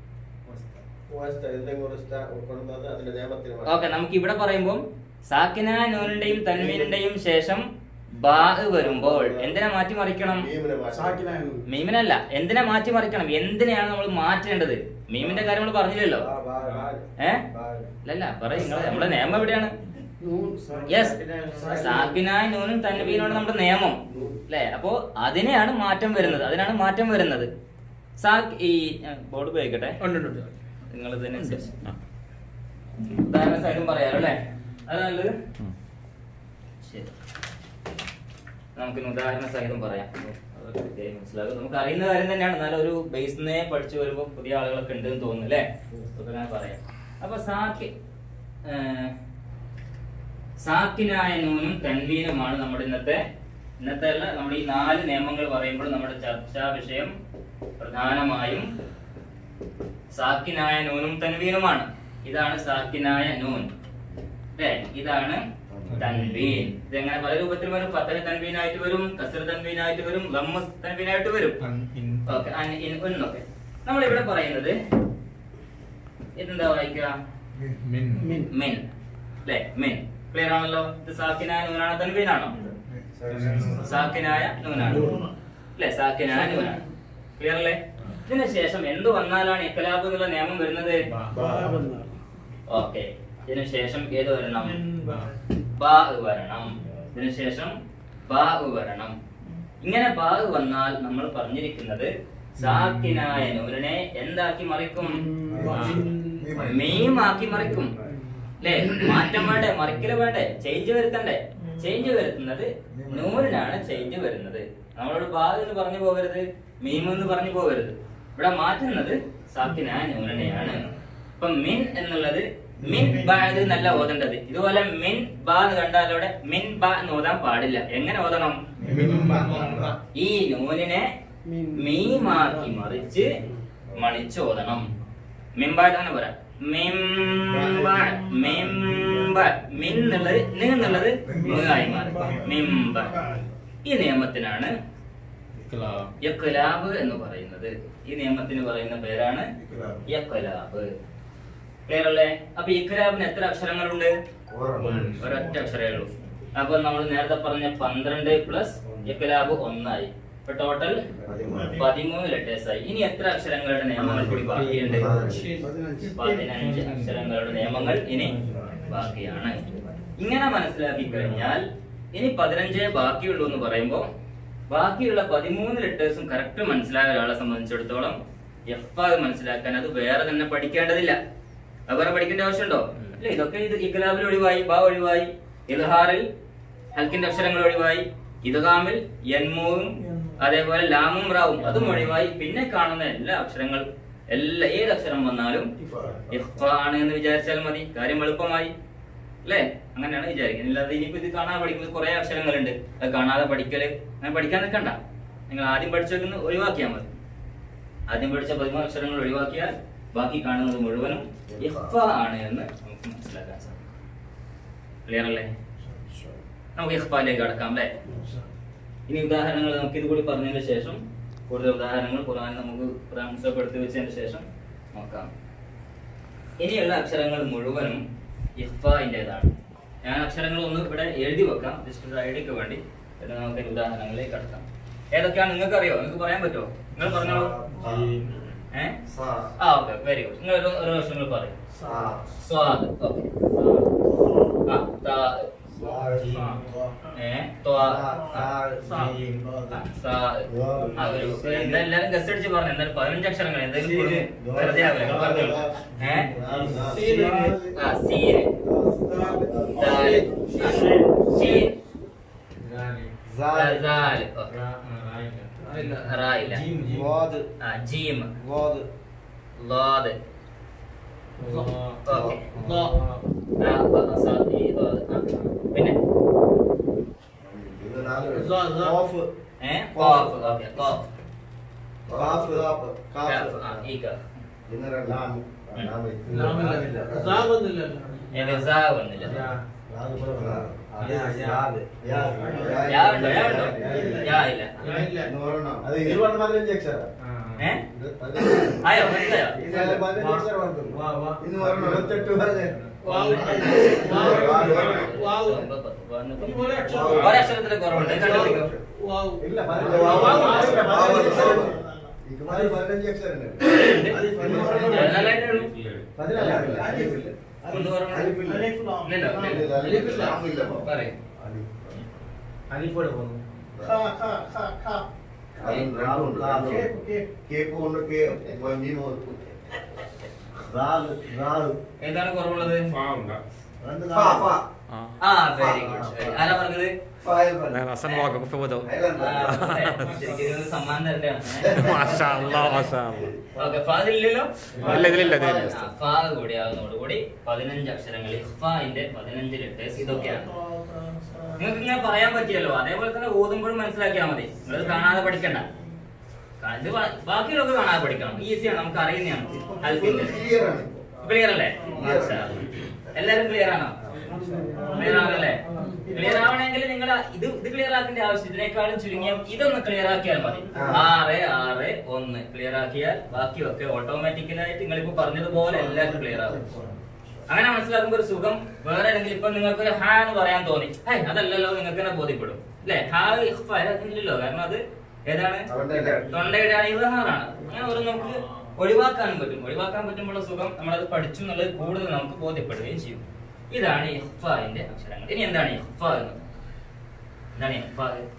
ഓക്കെ നമുക്ക് ഇവിടെ പറയുമ്പോൾ സാക്കിന നൂനിന്റെയും തൻവീനിന്റെയും ശേഷം ബാ വരുമ്പോൾ എന്തിനാ മാറ്റിമറിക്കണം മീമിനല്ല എന്തിനാ മാറ്റിമറിക്കണം എന്തിനാണ് നമ്മൾ മാറ്റേണ്ടത് മീമിന്റെ കാര്യം നമ്മൾ പറഞ്ഞില്ലല്ലോ ഏ അല്ലല്ല പറയും നിങ്ങളെ നമ്മുടെ നിയമം എവിടെയാണ് യെസ് സാക്കിനായ നൂനും തൻവീനാണ് നമ്മുടെ നിയമം അല്ലെ അപ്പോ അതിനെയാണ് മാറ്റം വരുന്നത് അതിനാണ് മാറ്റം വരുന്നത് സാക്ക് ഈ ബോർഡ് ഉപയോഗിക്കട്ടെ ഉണ്ട് ഉണ്ട്, ഉണ്ട് നിങ്ങൾ ഇതിനനുസരിച്ച് ഉദാഹരണ സൈഡും പറയാലോ അല്ലേ അത് നല്ലത് ശരി നമുക്കിന്ന് ഉദാഹരണ സഹിതം പറയാം അതൊക്കെ കൃത്യമായി മനസ്സിലാകും നമുക്ക് അറിയുന്ന കാര്യം തന്നെയാണ് എന്നാലും ഒരു ബേസിനെ പഠിച്ചു വരുമ്പോൾ പുതിയ ആളുകളൊക്കെ ഉണ്ടെന്ന് തോന്നുന്നു അല്ലേ അതൊക്കെ ഞാൻ പറയാം അപ്പൊ സാക്കി ഏർ, സാക്കിനായ നൂനും തൻവീനുമാണ് നമ്മുടെ ഇന്നത്തെ ഇന്നത്തെ അല്ല നമ്മൾ ഈ നാല് നിയമങ്ങൾ പറയുമ്പോൾ നമ്മുടെ ചർച്ചാ വിഷയം പ്രധാനമായും സാക്കിനായ നൂനും തൻവീനുമാണ് ഇതാണ് സാക്കിനായ നൂൻ അല്ലേ ഇതാണ് തൻവീൻ ഇതെങ്ങനെ പല രൂപത്തിൽ വരും ഫത്തഹ തൻവീനായിട്ട് വരും കസർ തൻവീനായിട്ട് വരും ലമ്മസ് തൻവീനായിട്ട് വരും ഓക്കെ എന്നൊക്കെ നമ്മൾ ഇവിടെ പറയുന്നത് ഇതെന്താ വായിക്കുക മിൻ അല്ലേ മിൻ ക്ലിയർ ആണല്ലോ ഇത് സാക്കിനായ നൂനാണോ തൻവീനാണോ സാക്കിനായ നൂനാണ് അല്ലെ സാക്കിനായ നൂനാണ് ക്ലിയർ അല്ലേ ഇതിന് ശേഷം എന്ത് വന്നാലാണ് ഇക്കലാബ് എന്നുള്ള നിയമം വരുന്നത് ഓക്കെ ഇതിന് ശേഷം ഏത് വരണം ബാ വരണം ഇതിന് ശേഷം ബാ വരണം ഇങ്ങനെ ബാ വന്നാൽ നമ്മൾ പറഞ്ഞിരിക്കുന്നത് സാക്കിനായ നൂലിനെ എന്താക്കി മറിക്കും മീമാക്കി മറിക്കും അല്ലേ മാറ്റം വേണ്ടേ മറിക്കല് വേണ്ടേ ചേഞ്ച് വരുത്തണ്ടേ ചേഞ്ച് വരുത്തുന്നത് നൂലിനാണ് ചേഞ്ച് വരുന്നത് നമ്മളോട് ബാ എന്ന് പറഞ്ഞു പോകരുത് മീം എന്ന് പറഞ്ഞു പോകരുത് ഇവിടെ മാറ്റുന്നത് സാക്കിനായ നൂലിനെയാണ് അപ്പൊ മിൻ എന്നുള്ളത് മിൻ ബാദ് എന്നല്ല ഓതേണ്ടത് ഇതുപോലെ മിൻ ബാ എന്ന് കണ്ടാൽ അവിടെ മിൻ ബാ എന്ന് ഓതാൻ പാടില്ല എങ്ങനെ ഓതണം ഈ നൂലിനെ മീമാക്കി മറിച്ച് മണിച്ച് ഓതണം മിംബാഡ് അങ്ങനെ പറയാം മിംബ മിംബ മിൻ എന്നുള്ളത് നി എന്നുള്ളത് മുഖായി മാറി മിംബ ഈ നിയമത്തിനാണ് യക്ലാബ് എന്ന് പറയുന്നത് ഈ നിയമത്തിന് പറയുന്ന പേരാണ് യക്ലാബ് ക്ലിയർ അല്ലേ അപ്പൊ ഇക്ലാബിന് എത്ര അക്ഷരങ്ങളുണ്ട് ഒരൊറ്റ അക്ഷരമേ ഉള്ളൂ അപ്പൊ നമ്മൾ നേരത്തെ പറഞ്ഞ പന്ത്രണ്ട് പ്ലസ് യക്ലാബ് ഒന്നായി ഇപ്പൊ ടോട്ടൽ പതിമൂന്ന് ലെറ്റേഴ്സ് ആയി ഇനി എത്ര അക്ഷരങ്ങളുടെ നിയമങ്ങൾ കൂടി ബാക്കിയുണ്ട് പതിനഞ്ച് അക്ഷരങ്ങളുടെ നിയമങ്ങൾ ഇനി ബാക്കിയാണ് ഇങ്ങനെ മനസ്സിലാക്കി കഴിഞ്ഞാൽ ഇനി പതിനഞ്ചേ ബാക്കിയുള്ളൂ എന്ന് പറയുമ്പോൾ ബാക്കിയുള്ള പതിമൂന്ന് ലെറ്റേഴ്സും കറക്റ്റ് മനസ്സിലായ ഒരാളെ സംബന്ധിച്ചിടത്തോളം എഫ് ആയി മനസ്സിലാക്കാൻ അത് വേറെ തന്നെ പഠിക്കേണ്ടതില്ല അത് വേറെ പഠിക്കേണ്ട ആവശ്യമുണ്ടോ ഇല്ല ഇതൊക്കെ ഇത് ഇഖ്ലാബിൽ ഒഴിവായി ബാ ഒഴിവായി ഇൽഹാറിൽ ഹൽക്കിന്റെ അക്ഷരങ്ങൾ ഒഴിവായി ഇദ്ഗാമിൽ യന്മുവും അതേപോലെ ലാമും റാവും അതും ഒഴിവായി പിന്നെ കാണുന്ന എല്ലാ അക്ഷരങ്ങൾ എല്ലാ ഏത് അക്ഷരം വന്നാലും ഇഫ ആണ് എന്ന് വിചാരിച്ചാൽ മതി കാര്യം എളുപ്പമായി അല്ലേ അങ്ങനെയാണ് വിചാരിക്കുന്നത് അല്ലാതെ ഇനിയിപ്പോ ഇത് കാണാതെ പഠിക്കുന്നത് കുറെ അക്ഷരങ്ങളുണ്ട് അത് കാണാതെ പഠിക്കല് അങ്ങനെ പഠിക്കാൻ നിൽക്കണ്ട നിങ്ങൾ ആദ്യം പഠിച്ചേക്കുന്ന ഒഴിവാക്കിയാൽ മതി ആദ്യം പഠിച്ച പതിമൂന്ന് അക്ഷരങ്ങൾ ഒഴിവാക്കിയാൽ ബാക്കി കാണുന്നത് മുഴുവനും ഇഫ ആണ് എന്ന് നമുക്ക് മനസ്സിലാക്കാൻ സാധിക്കും ക്ലിയർ അല്ലേ നമുക്ക് ഇഫ്ഫയിലേക്ക് കടക്കാം അല്ലേ ഇനി ഉദാഹരണങ്ങൾ നമുക്ക് ഇത് കൂടി പറഞ്ഞതിന് ശേഷം കൂടുതൽ ഉദാഹരണങ്ങൾ ഖുർആൻ നമുക്ക് ഖുർആൻ പുസ്തകം എടുത്തു വെച്ചതിന് ശേഷം നോക്കാം ഇനിയുള്ള അക്ഷരങ്ങൾ മുഴുവനും ഇഫ്ഫായിൻ്റെതാണ് ഞാൻ അക്ഷരങ്ങൾ ഒന്ന് ഇവിടെ എഴുതി വെക്കാം ജസ്റ്റ് ഒരു ഐഡിയക്ക് വേണ്ടി എന്നിട്ട് നമുക്ക് ഇനി ഉദാഹരണങ്ങളിലേക്ക് കടക്കാം ഏതൊക്കെയാണ് നിങ്ങൾക്ക് അറിയോ നിങ്ങൾക്ക് പറയാൻ പറ്റുമോ നിങ്ങൾ പറഞ്ഞോളൂ ഏഹ് ആ ഓക്കെ വെരി ഗുഡ് നിങ്ങൾ ഒരു ഒരു വർഷങ്ങൾ പറയും സ്വാദ് ഓക്കെ ആ താ ഏ ത്വാ ആ, സാ സാ ആ ഒരു എന്താ എല്ലാരും ഗസ്റ്റ് അടിച്ച് പറഞ്ഞു എന്തായാലും പതിനഞ്ച് അക്ഷരങ്ങൾ എന്തെങ്കിലും കൊടുക്കും. വെറുതെ ആവില്ല പറഞ്ഞോളൂ ഏ ആ സീന് ദാല് ആ, ഷീൻ ദാല് ഓക്കെ റാ ഇല്ല ആ ജീം ലോദ് ഓക്കെ ആ ബ- സ ഈ ലോദ് ആ പിന്നെ ഏ കോഫ് ഓക്കെ കോഫ് കാഫ് ആ ഈ കാഫ് ഏത് സാ വന്നില്ല യാ ഉണ്ടോ യാ ഉണ്ടോ യാ ഇല്ല ഏ ആയോ മനസ്സിലായോ ഇന്ന് പറഞ്ഞു ഇരുപത്തെട്ട് പറഞ്ഞേ ഒരക്ഷരത്തിന് കുറവുണ്ട് കണ്ടുപിടിക്കോ ഇല്ല പതിനഞ്ച് അക്ഷരം ജനറലായിട്ടേ ഉള്ളൂ ഒന്ന് കുറവുണ്ട് ഇല്ലല്ലോ പറയും കേക്ക് കൊണ്ട് മീൻ ഏതാണ് കുറവുള്ളത് ഫാ ഫാ ആ വെരി ഗുഡ് ആരാ പറഞ്ഞത് ഫായൽ ഞാൻ ഹസൻ വാക്ക് ഫവദോ ആ, അതെ. ശരിക്കും ഇതിന് സമ്മാനം തരേണ്ടതാണ് മാഷാ അല്ലാഹ് മാഷാ അല്ലാഹ് ഓക്കെ ഫാദില്ലല്ലോ ഇല്ല, ഇതിലില്ല, ഇതിലില്ല. ആ, ഫാ കൂടി ആകുന്നതോടുകൂടി പതിനഞ്ച് അക്ഷരങ്ങൾ ഇഫാന്റെ പതിനഞ്ച് ലെറ്റേഴ്സ് ഇതൊക്കെയാണ് നിങ്ങൾക്ക് ഇങ്ങനെ പറയാൻ പറ്റിയല്ലോ അതേപോലെ തന്നെ ഓതുമ്പോഴും മനസ്സിലാക്കിയാൽ മതി നിങ്ങൾ കാണാതെ പഠിക്കണ്ട കാ- ഇത് ബാ- ബാക്കിയുള്ളവർക്ക് കാണാതെ പഠിക്കണം ഈസിയാണ് നമുക്ക് അറിയുന്നതാണ് അൽഫിന്റെ ക്ലിയർ ആണ് ഇപ്പൊ. ക്ലിയർ അല്ലേ Yes. എല്ലാരും ക്ലിയർ ആണോ ക്ലിയർ ആണല്ലേ ക്ലിയർ ആവണമെങ്കിൽ നിങ്ങൾ ഇത് ഇത് ക്ലിയർ ആക്കേണ്ട ആവശ്യം ഇതിനേക്കാളും ചുരുങ്ങിയ ഇതൊന്ന് ക്ലിയർ ആക്കിയാൽ മതി ആ. ആറ് ആറ് ഒന്ന് ക്ലിയർ ആക്കിയാൽ ബാക്കിയൊക്കെ ഓട്ടോമാറ്റിക്കലായിട്ട് നിങ്ങളിപ്പോ പറഞ്ഞതുപോലെ എല്ലാവർക്കും ക്ലിയർ ആകും അങ്ങനെ മനസ്സിലാക്കുമ്പോൾ ഒരു സുഖം വേറെ ഏതെങ്കിലും ഇപ്പൊ നിങ്ങൾക്ക് ഒരു ഹാ എന്ന് പറയാൻ തോന്നി ഹൈ അതല്ലല്ലോ നിങ്ങൾക്ക് തന്നെ ബോധ്യപ്പെടും അല്ലെ ഹാ ഇഖ്ഫ അതില്ലല്ലോ കാരണം അത് ഏതാണ് അവന്റെ തൊണ്ടയുടെ ഇവഹാറാണ് അങ്ങനെ ഒരു നമുക്ക് ഒഴിവാക്കാനും പറ്റും ഒഴിവാക്കാൻ പറ്റുമ്പോൾ സുഖം നമ്മളത് പഠിച്ചു എന്നുള്ളത് കൂടുതൽ നമുക്ക് ബോധ്യപ്പെടുകയും ചെയ്യും ഇതാണ് ഇഹ്ഫാന്റെ അക്ഷരങ്ങൾ ഇനി എന്താണ് ഇഹ്ഫ എന്നത് എന്താണ് ഇഹ്ഫ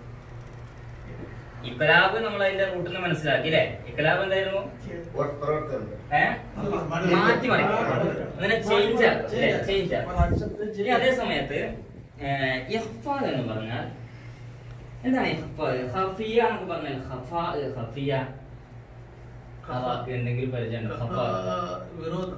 ഇക്കലാബ് നമ്മൾ അതിന്റെ റൂട്ടിൽ നിന്ന് മനസ്സിലാക്കി അല്ലേ ഇക്കലാബ് എന്തായിരുന്നു പ്രവർത്തനം ഏഹ് മാറ്റി മറിക്കും അങ്ങനെ ചേഞ്ച് അല്ലേ ചേഞ്ച് ഇനി അതേ സമയത്ത് ഏഹ്, ഇഹ്ഫ എന്ന് പറഞ്ഞാൽ എന്താണ് ഇഹ്ഫ ഹഫിയ എന്നൊക്കെ പറഞ്ഞാൽ ഹഫ ഹഫിയ ആ വാക്ക് എന്തെങ്കിലും പരിചയമുണ്ടോ ഹഫ വിരോധം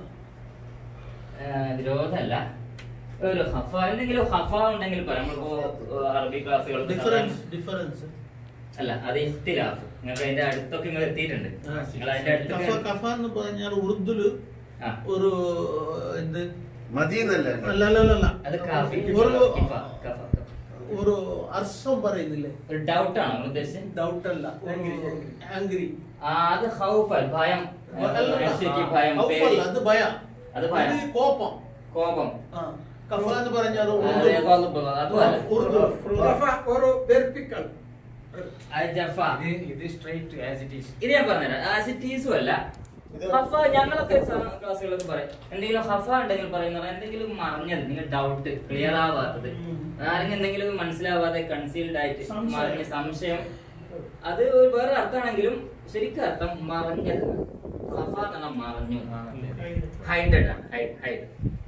ഏഹ്, വിരോധമല്ല ഒരു ഹഫ എന്തെങ്കിലും ഹഫ ഉണ്ടെങ്കിൽ പറയാം നമ്മളിപ്പോ ഏഹ്, അറബി ക്ലാസ്സുകൾ ഡിഫറൻസ് ഡിഫറൻസ് അല്ല അത് ഇഖ്തിലാഫ് നിങ്ങൾക്ക് അതിന്റെ അടുത്തൊക്കെ നിങ്ങൾ എത്തിയിട്ടുണ്ട് നിങ്ങൾ അതിന്റെ കഫ അടുത്തൊക്കെ കഫ എന്ന് പറഞ്ഞാൽ ഉറുദുല് ആ. ഒരു എന്ത് മദീനല്ലേ അല്ല അല്ല അല്ല, അല്ല അത് കാഫി ഒരു കിഫ, കഫ, കഫ. ഒരു അർഷം പറയുന്നില്ലേ ഒരു ഡൗട്ട് ആണോ നിങ്ങൾ ഉദ്ദേശിച്ചത് ഡൗട്ട് അല്ല ആംഗ്രി ആ, അത് ഹൗഫൽ ഭയം മനുഷ്യക്ക് ഭയം പേടി അത് ഭയ അത് ഭയം. ഇത് കോപം കോപം ആ. കഫ എന്ന് പറഞ്ഞാൽ അതെ, ഗോതമ്പ്, അതുമല്ല ഉറുദു ഒരു വെറുപ്പിക്കൽ അത് ജഫ ഇത് സ്ട്രൈറ്റ് ആസ് ഇറ്റ് ഈസ് ഇത് ഞാൻ പറഞ്ഞുതരാം ആസിറ്റീസും അല്ല ഇത് ഹഫ ഞങ്ങളൊക്കെ സ- ക്ലാസ്സുകളൊക്കെ പറയും എന്തെങ്കിലും ഹഫ ഉണ്ടെങ്കിൽ പറയുന്നത് എന്തെങ്കിലും മറിഞ്ഞത് നിങ്ങൾ ഡൗട്ട് ക്ലിയർ ആവാത്തത് ആരെങ്കിലും എന്തെങ്കിലും മനസ്സിലാവാതെ കൺസീൽഡ് ആയിട്ട് സംശയം. മറിഞ്ഞ സംശയം അത് ഒരു വേറെ അർത്ഥമാണെങ്കിലും ശരിക്കും അർത്ഥം മറഞ്ഞത് ഹഫ എന്ന് പറഞ്ഞാൽ മറഞ്ഞു ഹൈഡഡ് ആണ് ഹൈഡ് ഹൈഡ്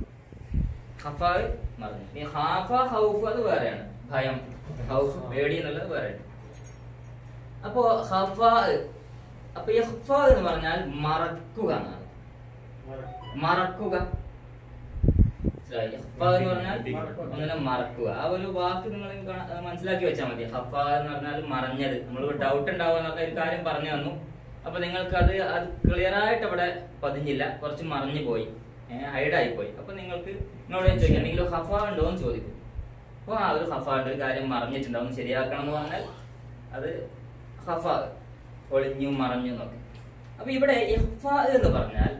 ഹഫ മറഞ്ഞു ഈ ഹാഫ ഹൗഫ് അത് വേറെയാണ് ഭയം ഹൗഫ് പേടി എന്നുള്ളത് വേറെയാണ് അപ്പോ ഹഫ അപ്പൊ ഇഖ്ഫ എന്ന് പറഞ്ഞാൽ മറക്കുക എന്നാണ് മറക്കുക മനസ്സിലായി? ഇഖ്ഫ എന്ന് പറഞ്ഞാൽ അങ്ങനെ മറക്കുക ആ ഒരു വാക്ക് നിങ്ങൾ കാണ- മനസ്സിലാക്കി വെച്ചാൽ മതി ഹഫ എന്ന് പറഞ്ഞാൽ മറഞ്ഞത് നമ്മൾ ഡൗട്ട് ഉണ്ടാവുന്ന ഒരു കാര്യം പറഞ്ഞു തന്നു അപ്പൊ നിങ്ങൾക്ക് അത് അത് ക്ലിയർ ആയിട്ട് അവിടെ പതിഞ്ഞില്ല കുറച്ച് മറഞ്ഞു പോയി ഹൈഡായി പോയി അപ്പൊ നിങ്ങൾക്ക് നിങ്ങളോട് ഞാൻ ചോദിക്കാം എന്തെങ്കിലും ഹഫ ഉണ്ടോ എന്ന് ചോദിക്കും അപ്പൊ ആ ഒരു ഹഫ ഉണ്ട് ഒരു കാര്യം മറിഞ്ഞിട്ടുണ്ടാവും ശരിയാക്കണം എന്ന് പറഞ്ഞാൽ അത് ഹഫ ഒളിഞ്ഞു മറഞ്ഞു എന്നൊക്കെ അപ്പൊ ഇവിടെ ഇഹ്ഫ എന്ന് പറഞ്ഞാൽ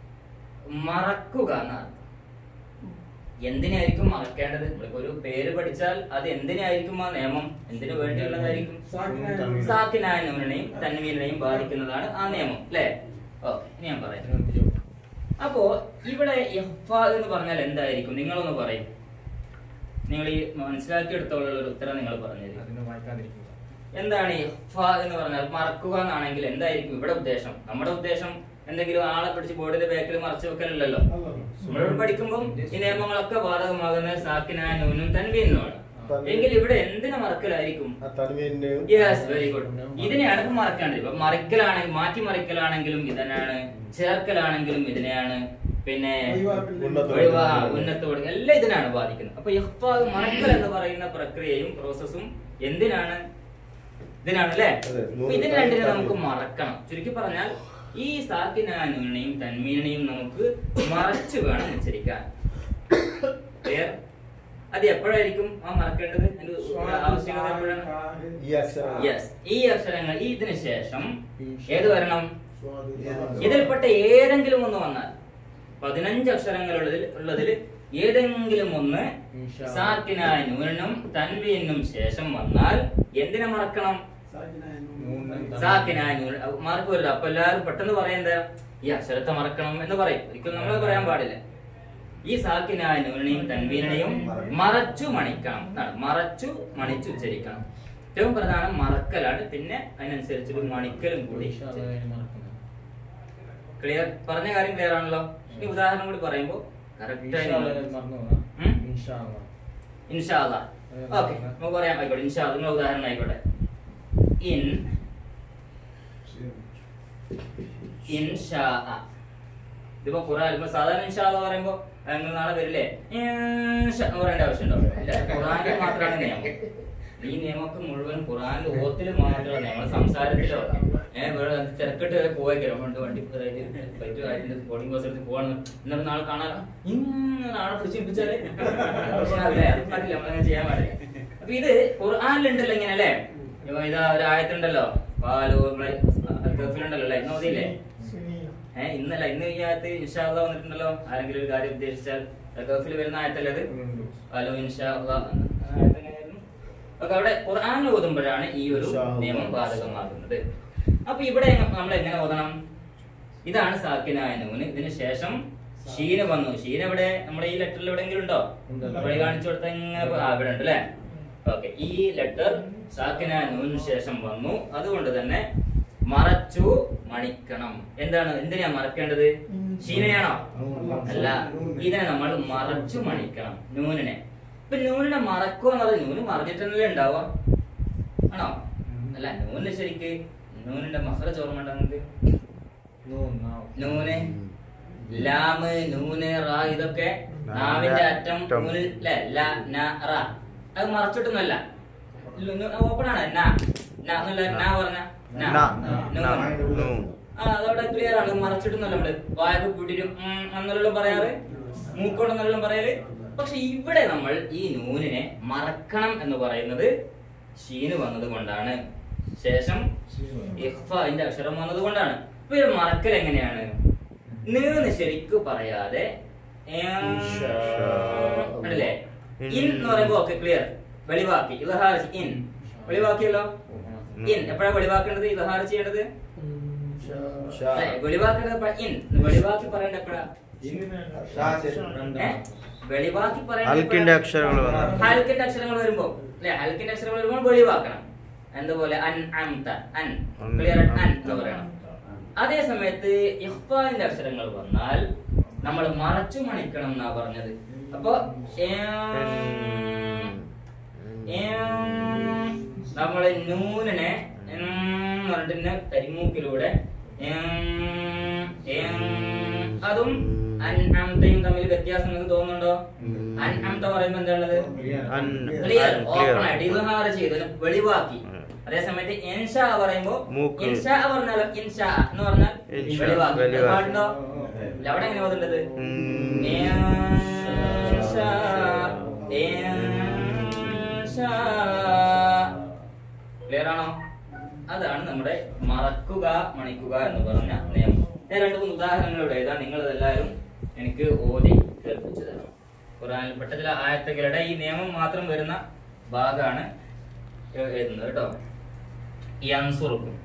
മറക്കുക എന്നാണ് എന്തിനായിരിക്കും മറക്കേണ്ടത് നമ്മളിപ്പോ ഒരു പേര് പഠിച്ചാൽ അത് എന്തിനായിരിക്കും ആ നിയമം എന്തിനു വേണ്ടിയുള്ളതായിരിക്കും സാക്കിനായ നൂലിനെയും തന്മീലിനെയും ബാധിക്കുന്നതാണ് ആ നിയമം അല്ലേ ഓക്കെ ഇനി ഞാൻ പറയാം അപ്പോ ഇവിടെ ഇഹ്ഫ എന്ന് പറഞ്ഞാൽ എന്തായിരിക്കും നിങ്ങളൊന്ന് പറയും നിങ്ങൾ ഈ മനസ്സിലാക്കിയെടുത്തോളം ഒരു ഉത്തരം നിങ്ങൾ പറഞ്ഞത് അതിന് വായിക്കാതിരിക്കുക എന്താണ് ഇഹ്ഫ എന്ന് പറഞ്ഞാൽ മറക്കുക എന്നാണെങ്കിൽ എന്തായിരിക്കും ഇവിടെ ഉദ്ദേശം നമ്മുടെ ഉദ്ദേശം എന്തെങ്കിലും ആളെ പിടിച്ച് ബോർഡിന്റെ ബാക്കിൽ മറച്ചു വെക്കലല്ലോ നമ്മളോട് പഠിക്കുമ്പോൾ ഈ നിയമങ്ങളൊക്കെ ബാധകമാകുന്ന സാക്കിനായ നൂനും തൻവീനുമാണ് എങ്കിൽ ഇവിടെ എന്തിനു മറക്കലായിരിക്കും ആ തന്മീന്റെയും യെസ് വെരി ഗുഡ് ഇതിനെയാണ് ഇപ്പൊ മറക്കേണ്ടത് ഇപ്പൊ മറിക്കലാണെങ്കിൽ മാറ്റി മറിക്കലാണെങ്കിലും ഇതിനാണ് ചേർക്കലാണെങ്കിലും ഇതിനെയാണ് പിന്നെ ഉന്നത ഒഴിവാ ഉന്നത ഒഴി- എല്ലാം ഇതിനാണ് ബാധിക്കുന്നത് അപ്പൊ ഇഹ്ഫ മറക്കൽ എന്ന് പറയുന്ന പ്രക്രിയയും പ്രോസസ്സും എന്തിനാണ് ഇതിനാണ് അല്ലേ അതെ. അപ്പൊ ഇതിന് രണ്ടിനെ നമുക്ക് മറക്കണം ചുരുക്കി പറഞ്ഞാൽ ഈ സാക്കിനാനുവിനെയും തന്മീനെയും നമുക്ക് മറച്ചു വേണം ഉച്ചരിക്കാൻ Clear? അത് എപ്പോഴായിരിക്കും ആ മറക്കേണ്ടത് അതിന്റെ ആവശ്യകത എപ്പോഴാണ് ഈ അക്ഷരം യെസ് ഈ അക്ഷരങ്ങൾ ഈ ഇതിന് ശേഷം ഏത് വരണം സ്വാധീനം. ഇതിൽപ്പെട്ട ഏതെങ്കിലും ഒന്ന് വന്നാൽ പതിനഞ്ച് അക്ഷരങ്ങൾ ഉള്ളതിൽ ഉള്ളതിൽ ഏതെങ്കിലും ഒന്ന് ഇൻഷാ. സാക്കിനായ നൂനും തൻവീനും ശേഷം വന്നാൽ എന്തിനെ മറക്കണം സാക്കിനായ നൂൻ മാർക്ക് വരില്ല അപ്പൊ എല്ലാവരും പെട്ടെന്ന് പറയുന്നത് ഈ അക്ഷരത്തെ മറക്കണം എന്ന് പറയും ഒരിക്കലും നമ്മൾ പറയാൻ പാടില്ല ഈ സാക്കിനായ നൂനെയും തൻവീനെയും മറച്ചു മണിക്കണം എന്നാണ് മറച്ചു മണിച്ചു ഉച്ചരിക്കണം ഏറ്റവും പ്രധാനം മറക്കലാണ് പിന്നെ അതിനനുസരിച്ച് ഒരു മണിക്കലും കൂടി ക്ലിയർ പറഞ്ഞ കാര്യം ക്ലിയർ ആണല്ലോ ഈ ഉദാഹരണം കൂടി പറയുമ്പോ കറക്റ്റ് ആയി ഉം? ഇൻഷാല്ല ഓക്കെ നമുക്ക് പറയാം ആയിക്കോട്ടെ ഇൻഷാ നിങ്ങൾ ഉദാഹരണം ആയിക്കോട്ടെ ഇൻ ഇൻഷാ ഇതിപ്പോ ഖുറാൻ ഇപ്പൊ സാധാരണ ഇൻഷാല്ല പറയുമ്പോ നിങ്ങൾ നാളെ വരില്ലേ ഇൻഷാ എന്ന് പറയേണ്ട ആവശ്യമുണ്ടോ ഇല്ല ഖുറാനിൽ മാത്രമാണ് നിയമം ഈ നിയമമൊക്കെ മുഴുവൻ ഖുറാനിൽ ഓത്തിൽ മാത്രമല്ല നമ്മൾ സംസാരത്തിലോ ഏഹ് വേറെ തിരക്കിട്ട് പോയേക്കരം കൊണ്ട് വണ്ടി ഫ്ലൈറ്റ് ആയിട്ട് ബോർഡിംഗ് ബസ് എടുത്ത് പോകണം എന്നിട്ട് നാളെ കാണാലോ ഇങ്ങനെ ആളെ പിടിച്ച് ഏൽപ്പിച്ചാലേ പ്രശ്നമാവില്ലേ അത് പാടില്ല നമ്മളങ്ങനെ ചെയ്യാൻ പാടില്ല അപ്പൊ ഇത് ഖുർആനിലുണ്ടല്ലോ ഇങ്ങനെ അല്ലേ ഇപ്പൊ ഇതാ ഒരു ആയത്തുണ്ടല്ലോ പാലു ഗൾഫിലുണ്ടല്ലോ അല്ലേ ഇന്ന് ഓതിയില്ലേ ഏഹ് ഇന്നല്ല ഇന്ന് ഈ ആയത്ത് ഇൻഷാല്ല വന്നിട്ടുണ്ടല്ലോ ആരെങ്കിലും ഒരു കാര്യം ഉദ്ദേശിച്ചാൽ ഗൾഫിൽ വരുന്ന ആയത്തല്ലേ അത് ഹലോ ഇൻഷാല്ല അപ്പൊ അവിടെ ഖുർആൻ ഓതുമ്പോഴാണ് ഈ ഒരു ഇൻഷാ അല്ലാ. നിയമം ബാധകമാകുന്നത് അപ്പൊ ഇവിടെ നമ്മൾ എങ്ങനെ ഓതണം ഇതാണ് സാക്കിനായ നൂന് ഇതിന് ശേഷം ഷീന വന്നു ഷീന ഇവിടെ നമ്മുടെ ഈ ലെറ്ററിൽ എവിടെയെങ്കിലും ഉണ്ടോ വഴി കാണിച്ചു കൊടുത്ത ഇങ്ങനെ പോ- ആ, ഇവിടെ ഉണ്ട് അല്ലേ ഓക്കെ ഈ ലെറ്റർ സാക്കിനായ നൂനിന് ശേഷം വന്നു അതുകൊണ്ട് തന്നെ മറച്ചു മണിക്കണം എന്താണ് എന്തിനാ മറക്കേണ്ടത് ഷീനയാണോ അല്ല ഇതിനെ നമ്മൾ മറച്ചു മണിക്കണം നൂനിനെ ഇപ്പൊ നൂനിനെ മറക്കുക എന്നുള്ളത് നൂന് മറിഞ്ഞിട്ടല്ലേ ഉണ്ടാവുക ആണോ അല്ല നൂന് ശരിക്ക് നൂനിന്റെ മഹറ ഓർമ്മ ഉണ്ടോ നിങ്ങൾക്ക് നൂന് ലാമ് നൂന് റാ ഇതൊക്കെ നാവിന്റെ അറ്റം നൂനിൽ ല്ലേ? ല ന റ അത് മറച്ചിട്ടൊന്നുമല്ല ഓപ്പൺ ആണ് ന ന എന്നല്ല ന പറഞ്ഞ ന. ന. നൂൻ. നൂൻ. ആ അതവിടെ ക്ലിയർ ആണ് മറച്ചിട്ടൊന്നുമല്ല നമ്മള് വായൊക്കെ കൂട്ടിട്ടും എന്നെല്ലാം പറയാറ് മൂക്കോടെന്നെല്ലാം പറയല് പക്ഷെ ഇവിടെ നമ്മൾ ഈ നൂനിനെ മറക്കണം എന്ന് പറയുന്നത് ഷീന് വന്നത് കൊണ്ടാണ് ശേഷം ഇഹ്ഫ അതിന്റെ അക്ഷരം വന്നത് കൊണ്ടാണ് അപ്പൊ ഇത് മറക്കൽ എങ്ങനെയാണ് നീന്ന് ശരിക്കും പറയാതെ ഏം, കണ്ടില്ലേ ഇൻ എന്ന് പറയുമ്പോ ഓക്കെ ക്ലിയർ വെളിവാക്കി ഇലഹാർ ഇൻ വെളിവാക്കിയല്ലോ ഇൻ എപ്പോഴാ വെളിവാക്കേണ്ടത് ഇലഹാർ ചെയ്യേണ്ടത് അല്ലേ? വെളിവാക്കേണ്ടത് എപ്പോഴാ? ഇൻ വെളിവാക്കി പറയേണ്ട എപ്പോഴാ ഏ? വെളിവാക്കി പറയേണ്ട ഹൽക്കിന്റെ എപ്പോഴാ? അക്ഷരങ്ങൾ വന്നു. ഹൽക്കിന്റെ അക്ഷരങ്ങൾ വരുമ്പോ അല്ലെ ഹൽക്കിന്റെ അക്ഷരങ്ങൾ വരുമ്പോൾ വെളിവാക്കണം എന്തുപോലെ അൻ അംത അൻ ക്ലിയർ അൻ എന്ന് പറയണം അതേ സമയത്ത് ഇഹ്ഫാന്റെ അക്ഷരങ്ങൾ വന്നാൽ നമ്മൾ മറച്ചു മണിക്കണം എന്നാ പറഞ്ഞത് അപ്പൊ ഏം, ഏം, നമ്മള് നൂനിനെ ഉം എന്ന് പറഞ്ഞിട്ട് ഇങ്ങനെ കരിമൂക്കിലൂടെ ഏം, ഏം, അതും അൻ അംതയും തമ്മിൽ വ്യത്യാസം നിങ്ങൾക്ക് തോന്നുന്നുണ്ടോ അൻ അംത പറയുമ്പോ എന്താണുള്ളത് അൻ ക്ലിയർ അൻ ഓപ്പൺ ക്ലിയർ ആയിട്ട് ഇൽഹാർ ചെയ്ത് അതിനെ വെളിവാക്കി ഉം. അതേ സമയത്ത് ഇൻഷാ പറയുമ്പോ മൂക്ക്. ഇൻഷാ പറഞ്ഞാലോ ഇൻഷാ എന്ന് പറഞ്ഞാൽ ഇൻഷാ, വെളിവാക്കി ഇത് വെളിവാക്കി. പാടുണ്ടോ ഇല്ല, അവിടെ എങ്ങനെ ഓതുള്ളത് ഉം. ഇൻഷാ, ഇൻഷാ. ക്ലിയർ ആണോ അതാണ് നമ്മുടെ മറക്കുക മണിക്കുക എന്ന് പറഞ്ഞ നിയമം ഞാൻ രണ്ട് മൂന്ന് ഉദാഹരണങ്ങൾ ഇവിടെ എഴുതാം നിങ്ങൾ എല്ലാവരും എനിക്ക് ഓതി കേൾപ്പിച്ചു തരണം ഖുറാനിൽപ്പെട്ട ചില ആയത്തുകളുടെ ഈ നിയമം മാത്രം വരുന്ന ഭാഗമാണ് എ- എഴുതുന്നത് കേട്ടോ യൻസുറുക്കും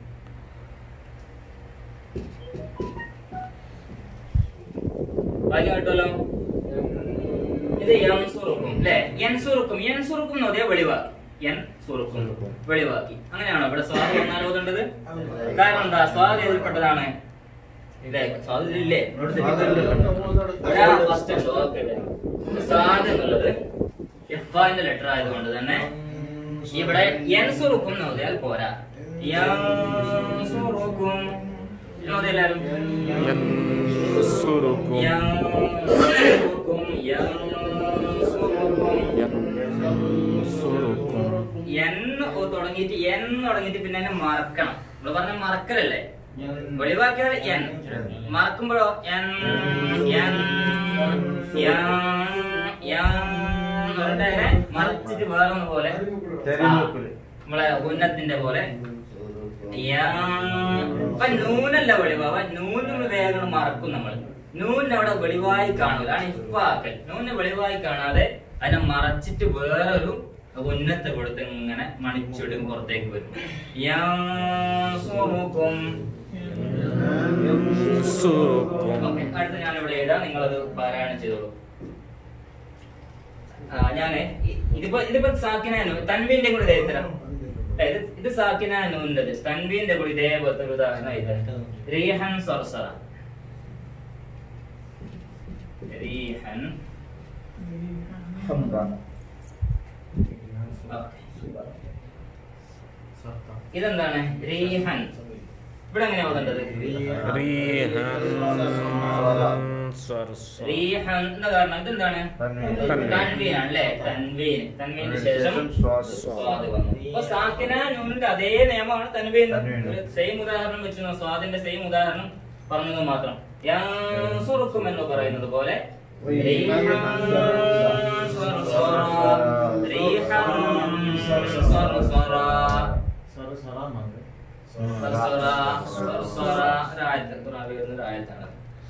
വായിക്കാൻ കേട്ടല്ലോ ഇത് യൻസുറുക്കും അല്ലെ യൻസുറുക്കും യൻസുറുക്കും എന്ന് പറഞ്ഞാൽ വെളിവാക്കി യൻ സുറുക്കും വെളിവാക്കി അങ്ങനെയാണോ ഇവിടെ സ്വാതി വന്നാൽ ഓതേണ്ടത് കാരണം എന്താ സ്വാതി ഏതിൽപ്പെട്ടതാണ് ഇല്ലേ സ്വാതി ഇല്ലേ ഫസ്റ്റ് ഉണ്ട് ഓക്കെ സ്വാതി എന്നുള്ളത് ഇഫാന്റെ ലെറ്റർ ആയതുകൊണ്ട് തന്നെ ഇവിടെ യൻസുറുക്കും എന്ന് ഓതിയാൽ പോരാ യൻസുറുക്കും എന്ന് ഓതി എല്ലാവരും യൻസുറുക്കും. യൻസുറുക്കും യൻസുറുക്കും യൻസുറുക്കും. എൻ തുടങ്ങിയിട്ട് എൻ തുടങ്ങിയിട്ട് പിന്നെ അതിനെ മറക്കണം നമ്മള് പറഞ്ഞ മറക്കലല്ലേ വെളിവാക്കിയാൽ എൻ മറക്കുമ്പോഴോ എൻ എൻ യൻ, യൻ എന്ന് പറഞ്ഞിട്ട് അതിനെ മറച്ചിട്ട് വേറൊന്ന് പോലെ ആ, നമ്മളെ ഉന്നത്തിന്റെ പോലെ യാ. അപ്പൊ നൂനല്ല വെളിവാവ നൂന് നമ്മൾ വേഗം മറക്കും നമ്മൾ നൂനിന് അവിടെ വെളിവായി കാണൂല ആണ് ഇഫാക്കൽ നൂനിന് വെളിവായി കാണാതെ അതിനെ മറച്ചിട്ട് വേറൊരു ഉന്നത്തെ കൊടുത്ത് ഇങ്ങനെ മണിച്ചിടും പുറത്തേക്ക് വരും യാ സുറുക്കും. യൻസുറുക്കും. ഓക്കേ, അടുത്ത ഞാൻ ഇവിടെ എഴുതാം നിങ്ങളത് പാരായണം ചെയ്തോളൂ ആ ഞാന് ഇ- ഇതിപ്പോ ഇതിപ്പോ സാക്കിനാനു തൻവീന്റെ കൂടെ എഴുതരാം ഇത് ഇത് സാക്കിനാനുണ്ടത് തൻവീന്റെ കൂടെ ഇതേപോലത്തെ ഒരു ഉദാഹരണം എഴുതാം റീഹൻ സർസറ റീഹൻ ഓക്കേ. ഇതെന്താണ് റീഹൻ ഇവിടെ എങ്ങനെയാ ഓതേണ്ടത് റീഹൻ എന്ന കാരണം ഇതെന്താണ് തൻവീനാണ് അല്ലേ തൻവീൻ തൻവീന് ശേഷം സ്വാദ് വന്നു അപ്പൊ സാക്കിന നൂനിന്റെ അതേ നിയമമാണ് തൻവീൻ സെയിം ഉദാഹരണം വെച്ചു സ്വാദിന്റെ സെയിം ഉദാഹരണം പറഞ്ഞത് മാത്രം യാസുറുക്കും എന്ന് പറയുന്നത് പോലെ റീഹൻ സർസറ, റീഹൻ സർസറ. സർസറ, സർസറ. ഒരായത്ത്, ഖുർആനിൽ വരുന്ന ഒരു ആയത്താണ്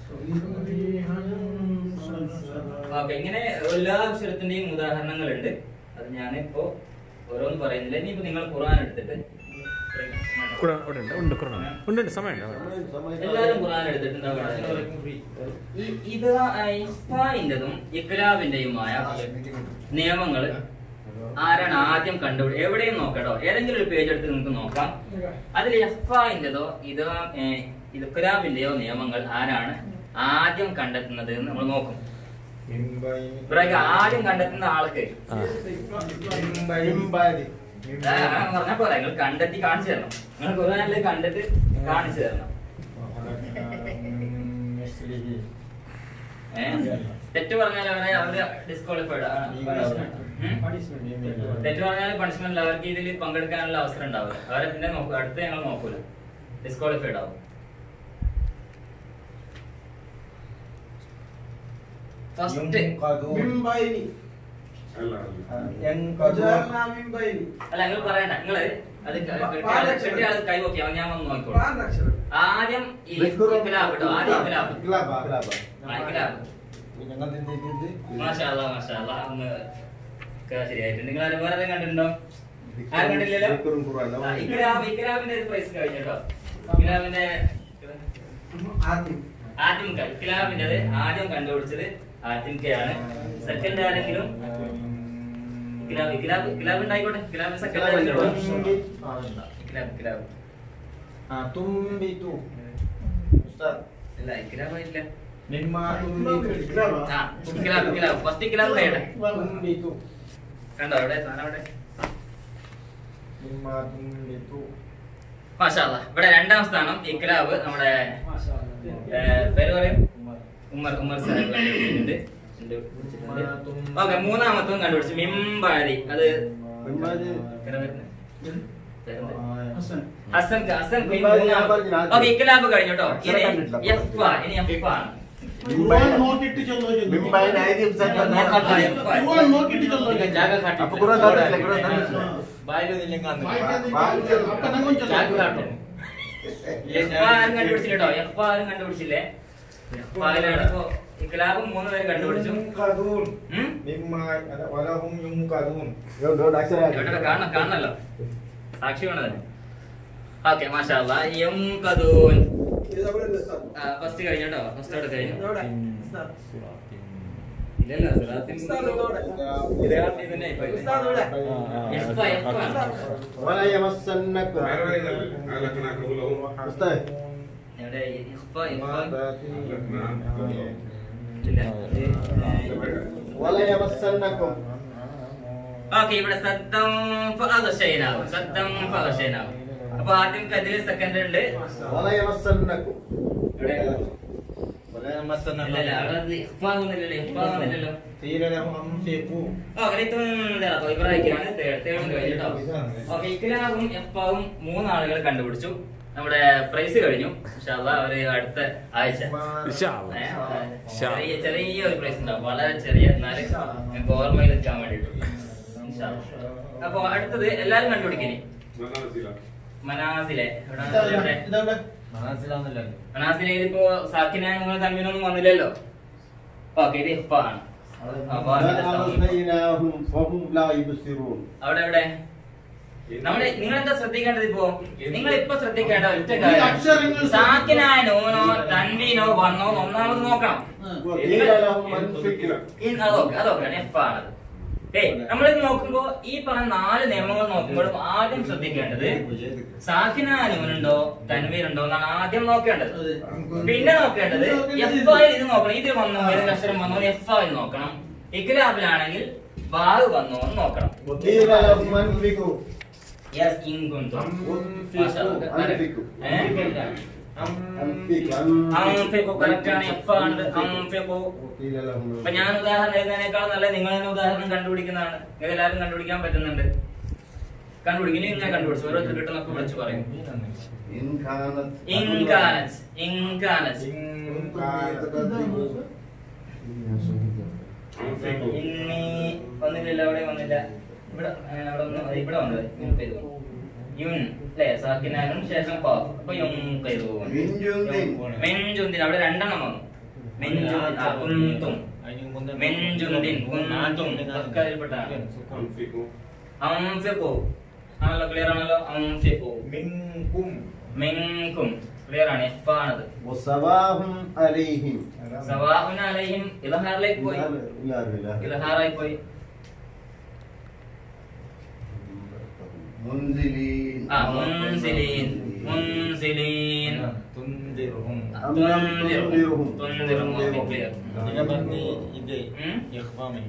ഓക്കെ ഇങ്ങനെ എല്ലാ അക്ഷരത്തിന്റെയും ഉദാഹരണങ്ങളുണ്ട് അത് ഞാനിപ്പോ ഓരോന്ന് പറയുന്നില്ല ഇനിയിപ്പോ നിങ്ങൾ ഖുർആൻ എടുത്തിട്ട് ഖുർആൻ അവിടെ ഉണ്ട് ഉണ്ട് ഖുർആൻ ഉണ്ട് ഉണ്ട് സമയമുണ്ട് എല്ലാരും ഖുർആൻ എടുത്തിട്ടുണ്ടാവും ഈ ഇത് ഇസ്ഫായിന്റെതും ഇക്ലാബിന്റെയുമായ നിയമങ്ങൾ ആരാണ് ആദ്യം കണ്ടുപിടി എവിടെയും നോക്കട്ടോ ഏതെങ്കിലും ഒരു പേജ് എടുത്ത് നിങ്ങൾക്ക് നോക്കാം അതിൽ ഇസ്ഫായിന്റെതോ ഇത് ഇക്ലാബിന്റെയോ നിയമങ്ങൾ ആരാണ് ആദ്യം കണ്ടെത്തുന്നത് എന്ന് നമ്മൾ നോക്കും ഇബ്രാഹിം ആദ്യം കണ്ടെത്തുന്ന ആൾക്ക് ആ, അങ്ങനെ പറഞ്ഞാ പോരാ നിങ്ങൾ കണ്ടെത്തി കാണിച്ചു തരണം നിങ്ങൾ ഖുർആനിൽ കണ്ടിട്ട് കാണിച്ചു തരണം ഏ? തെറ്റ് പറഞ്ഞാൽ അവരെ അവര് ഡിസ്ക്വാളിഫൈഡ് തെറ്റ് പറഞ്ഞാൽ പണിഷ്മെന്റ് അവർക്ക് ഇതിൽ പങ്കെടുക്കാനുള്ള അവസരം ഉണ്ടാവില്ല അവരെ പിന്നെ നോക്കൂ അടുത്ത് ഞങ്ങൾ നോക്കൂല ഡിസ്ക്വാളിഫൈഡ് ആവും ഫസ്റ്റ് മിംബൈനി വജഅൽനാ മിംബൈനി അല്ല നിങ്ങൾ പറയണ്ട നിങ്ങള് അത് കെട്ടിയ ആൾ കൈ നോക്കിയാ ഞാൻ വന്ന് നോക്കിക്കോളൂ പാലക്ഷരം ആദ്യം ഈ ഇഖ്ലാബ് കേട്ടോ ആദ്യം ഇഖ്ലാബ് ആ, ഇഖ്ലാബ് മാഷാ അല്ലാ, മാഷാ അല്ലാ. ഒന്ന് ഒക്കെ ശരിയായിട്ടുണ്ട് നിങ്ങൾ ആരും വേറെ ഏതെങ്കിലും കണ്ടിട്ടുണ്ടോ ആരും കണ്ടില്ലല്ലോ ആ, ഇഖ്ലാബ് ഇഖ്ലാബിന്റെ ഒരു പ്രൈസ് കഴിഞ്ഞു കേട്ടോ ഇഖ്ലാബിന്റെ ആദ്യം ആദ്യം ഇഖ്ലാബിന്റെ ആദ്യം കണ്ടുപിടിച്ചത് ആദ്യംക്കെയാണ് സെക്കൻഡ് ആരെങ്കിലും ഇഖ്ലാബ് ഇഖ്ലാബ് ഇഖ്ലാബ് ഉണ്ടായിക്കോട്ടെ ഇഖ്ലാബ് സെക്കൻഡ് ആരെങ്കിലും ഇഖ്ലാബ് ഇഖ്ലാബ് തുമ്പിത്തു ഇല്ല ഇഖ്ലാബ് ആയിട്ടില്ല മിമ്മ തുമ്പിത്തു ആ ഇഖ്ലാബ് ഇഖ്ലാബ് ഫസ്റ്റ് ഇഖ്ലാബ് കഴിയട്ടെ തുമ്പിത്തു കണ്ടോ അവിടെ സാധനം അവിടെ മിമ്മ തുമ്പിത്തു മാഷാല്ല ഇവിടെ രണ്ടാം സ്ഥാനം ഇഖ്ലാബ് നമ്മുടെ ഏ, പേര് പറയും ഉമ്മർ ഉമ്മർ സാഹിബ് കണ്ടുപിടിച്ചിട്ടുണ്ട് ഓക്കെ മൂന്നാമത്തതും കണ്ടുപിടിച്ചു മിംബാരി അത് മിമ്മാരി എങ്ങനെ വരുന്നെ? പേരെന്ത്? ഹസൻ ഹസൻ ക- ഹസൻ ക- മിംബാരി ഞാൻ മൂന്നാമത്. പറഞ്ഞു, ആദ്യം. ഓക്കെ ഇഖ്ലാബ് കഴിഞ്ഞു കേട്ടോ ഇനി അക്ഷരം കണ്ടിട്ടില്ല. എഫ് ആ, ഇനി എഫ് ആണ് ഖുർആൻ നോക്കിയിട്ട് ചൊല്ലോ ചൊല്ലോ. മിമ്മാരി ആദ്യം നോക്കാം, സംസാരിക്കാൻ നോക്കാം. ഖുർആൻ നോക്കിയിട്ട് ചൊല്ലോ നിങ്ങൾ ജാഗ കാട്ടി. അപ്പൊ ഖുർആൻ കണ്ടിട്ടില്ല, ഖുർആൻ കണ്ടിട്ടില്ല. വായിക്കാൻ അപ്പൊ ഞങ്ങൾ ജാഗ ചൊല്ലോ. കാട്ടും. എഫ് ആരും കണ്ടുപിടിച്ചില്ല കേട്ടോ എഫ് ആരും കണ്ടുപിടിച്ചില്ലേ എഫ് ആരിലാണ് ഇപ്പൊ ഇഖ്ലാബും മൂന്ന് പേര് കണ്ടുപിടിച്ചു യുംകദൂൻ. ഉം? മിമ്മ അല്ല, വലഹും യുംകദൂൻ. ഇവിടെ കാണണം കാണണല്ലോ സാക്ഷി വേണത് ഓക്കെ മാഷാ എം കദൂൻ ഇത് അവിടെ ഉണ്ട് സാർ ഫസ്റ്റ് കഴിഞ്ഞു കേട്ടോ ഫസ്റ്റ് അവിടെ കഴിഞ്ഞു ഇതോടെ സാർ ഇല്ലല്ലോ സിറാത്തിൽ ഉസ്താദ് ഇതോടെ. ഇതേ തന്നെ ഇപ്പൊ ഇത്. ഉസ്താദ് ഇവിടെ. എഫ് എഫ് ആണ്. വല യമസ്സന്നക്കും. ഉസ്താദ്. എവിടെ എഫ് എഫ് ഇല്ല. ഇല്ല വല യമസ്സന്നക്കും. ഓക്കെ ഇവിടെ സദ്ദം ഫഅഗ്ശൈനാവും സദ്ദം ഫഅഗ്ശൈനാവും അപ്പൊ ആദ്യം കതില് സെക്കൻഡ് ഉണ്ട് വല യമസ്സന്നക്കും. ഇവിടെ വല ഇല്ല യമസ്സന്നക്കും. ഇല്ല അവിടെ അത് ഇഫ് ആവുന്നില്ലല്ലോ ഇഫ് ആവുന്നില്ലല്ലോ തീര ലഹു അംഫിഖു. ഓക്കെ തുന്തറ ഇബ്രാഹിമാണ് തേർഡ് തേർഡ് കഴിഞ്ഞു കേട്ടോ ഓക്കെ ഇക്ലാബും എഫാവും മൂന്നാളുകൾ കണ്ടുപിടിച്ചു നമ്മുടെ പ്രൈസ് കഴിഞ്ഞു ഇൻഷാല്ലാ അവര് അടുത്ത ആഴ്ച ഇൻഷാ അല്ലാ. ഏ, ഇൻഷാ ചെറിയ ചെറിയ ഒരു പ്രൈസ് ഉണ്ടാവും വളരെ ചെറിയ എന്നാലും ഞങ്ങൾക്ക് ഓർമ്മയിൽ വെക്കാൻ വേണ്ടിട്ട് അപ്പൊ അടുത്തത് എല്ലാരും കണ്ടുപിടിക്കണേ മനാസിലെ എവിടാണ് ഇവിടെ? ഇതവിടെ മനാസിലെ ഇതിപ്പോ സാക്കിന നിങ്ങൾ തമ്മിലൊന്നും വന്നില്ലല്ലോ ഓക്കെ ഇത് ഇഫ ആണ് അപ്പൊ അതിന്റെ സമയം. ഫഅഗ്നൈനാഹും ഫഹും ലാ യുബ്സിറൂൻ. അവിടെ എവിടെ നമ്മള് നിങ്ങൾ എന്താ ശ്രദ്ധിക്കേണ്ടത് ഇപ്പോ നിങ്ങൾ ഇപ്പൊ ശ്രദ്ധിക്കേണ്ട ഒറ്റ ഈ അക്ഷരങ്ങൾ കാര്യം സാക്കിനായ നൂനോ തൻവീനോ വന്നോ എന്ന് ഒന്നാമത് നോക്കണം തീര ലഹു അൻഫിഖു. ഇൻ- അതൊക്കെ അതൊക്കെയാണ് എഫ് ആണത് ഏയ് നമ്മളിത് നോക്കുമ്പോ ഈ പറഞ്ഞ നാല് നിയമങ്ങൾ നോക്കുമ്പോഴും ആദ്യം ശ്രദ്ധിക്കേണ്ടത് സാക്കിന നൂനുണ്ടോ തൻവീനുണ്ടോ എന്നാണ് ആദ്യം നോക്കേണ്ടത് അതെ. പിന്നെ നോക്കേണ്ടത് എഫ് ആയി ഇത് നോക്കണം ഇത് വന്നോ ഏത് അക്ഷരം വന്നോ എഫ് ആയി നോക്കണം ഇക്ലാബിലാണെങ്കിൽ ബാഗ് വന്നോ എന്ന് നോക്കണം തീര ലഹു അൻഫിഖു. Yes, in kuntum. Masha Allah. Correct. Anfiku. Eh? أنفق അംഫിഖു correct ആണ് എഫ് ആണ് അംഫിഖു قيل لهم അപ്പൊ ഞാൻ ഉദാഹരണം എഴുതുന്നതിനേക്കാൾ നല്ല നിങ്ങൾ തന്നെ ഉദാഹരണം കണ്ടുപിടിക്കുന്നതാണ് നിങ്ങൾ എല്ലാവരും കണ്ടുപിടിക്കാൻ പറ്റുന്നുണ്ട് കണ്ടുപിടിക്കില്ല ഇങ്ങനെ കണ്ടുപിടിച്ചു ഓരോരുത്തർ കിട്ടുന്നൊക്കെ വിളിച്ചു പറയും إن كانت ഇൻകാനസ് ഇൻകാനസ് ഇന്നി വന്നിട്ടില്ല അവിടെ വന്നില്ല ഇവിടെ ആ, അവിടെ ഒന്ന് അത് ഇവിടെ വന്നത് യുൻ കൈതു യുൻ അല്ലേ സാക്കിനാനും ശേഷം പാഫ് അപ്പൊ യുൻ കൈതു മിൻ ജുന്ദിൻ. മെൻ ജുന്ദിൻ അവിടെ രണ്ടെണ്ണം വന്നു മെൻ ജുന്ദിൻ ആ കുന്തും മെൻ ജുന്ദിൻ കുന്തും ഒക്കെ അതിൽപ്പെട്ടാണ് അംഫിഖു ആണല്ലോ ക്ലിയർ ആണല്ലോ അംഫിഖു മിൻകും ക്ലിയർ ആണ് എഫ് ആണത് وسواهم عليهم സവാഉൻ അലൈഹിം ഇദ്ഹാറിലേക്ക് പോയി لا إله إلا ഇദ്ഹാറായി പോയി منزلين ആ മുൻസിലീൻ മുൻസിലീൻ തുന്തിറുഹും أم لم تنذرهم തുൻദിറും okay clear Jika berarti ide Hmm? ikhfami.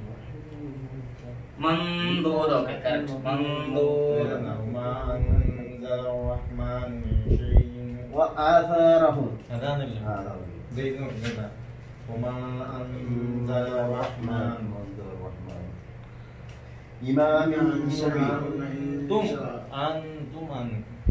മന്ദൂദ് ഓക്കെ കറക്റ്റ് മന്ദൂദ് Ma anzal rahman min syai'in. وآثارهم Ada nih. هذا Bingung kita. Wa anzal rahman. إمام مبين Tum antum an.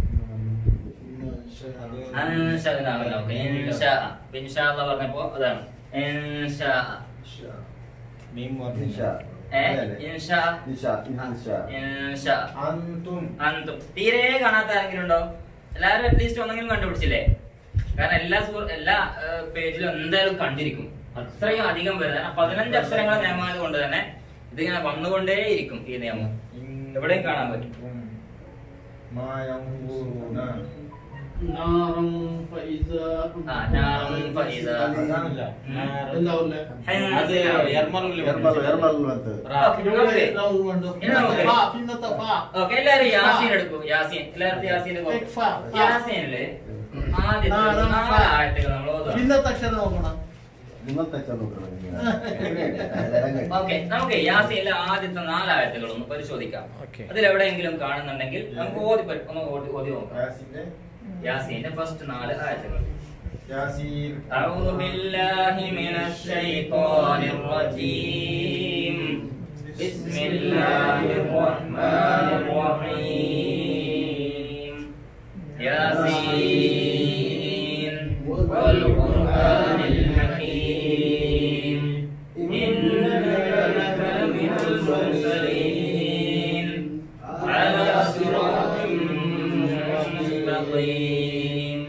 അൻഷഅനാഹു ഓക്കെ ഇൻഷാ ഇൻഷാ അല്ലാഹ് പറഞ്ഞപ്പോൾ അതാണ് ഇൻഷാ Mim wa إن شاء ഏ ഇൻഷാ إن شاء إن شاء ഇൻഷാ Antum. അന്തും തീരെ കാണാത്ത ആരെങ്കിലും ഉണ്ടോ എല്ലാവരും അറ്റ്ലീസ്റ്റ് ഒന്നെങ്കിലും കണ്ടുപിടിച്ചില്ലേ കാരണം എല്ലാ സുഹൃ എല്ലാ പേജിലും എന്തായാലും കണ്ടിരിക്കും അത്രയും അധികം പേര് കാരണം പതിനഞ്ച് അക്ഷരങ്ങൾ നിയമമായത് കൊണ്ട് തന്നെ ഇതിങ്ങനെ വന്നുകൊണ്ടേയിരിക്കും ഈ നിയമം എവിടെയും കാണാൻ പറ്റും Ma yanzuruna. നാറം ഫൈസ ആ നാറും ഫൈസ Adanya. എന്താവില്ല Ada yarmalul يرمل يرمل المنطق ഓക്കേ, നമുക്ക് ഇനി നമുക്ക് പിന്നത്തെ ഫാ ഓക്കെ എല്ലാരും യാസീൻ എടുക്കൂ യാസീൻ എല്ലാവർക്കും യാസീൻ Take five. യാസീനില് ആദ്യത്തെ നാറും നാല് ഫാ. ആയത്തുകൾ നമ്മൾ ഓതുക പിന്നത്തെ അക്ഷരം നോക്കണം ഇന്നത്തെ ചെറുപ്പം ഓക്കെ നമുക്ക് യാസീനിലെ ആദ്യത്തെ നാലായത്തുകൾ ഒന്ന് പരിശോധിക്കാം Okay. അതിൽ എവിടെയെങ്കിലും കാണുന്നുണ്ടെങ്കിൽ നമുക്ക് ഓതി പരി- ഒന്ന് ഓതി ഓതി നോക്കാം Yasin. യാസീന്റെ ഫസ്റ്റ് നാല് ആയത്തുകൾ Yasin. أعوذ بالله من الشيطان الرجيم بسم الله الرحمن الرحيم ياسين والقرآن الحكيم إنك لمن المرسلين على صراط مستقيم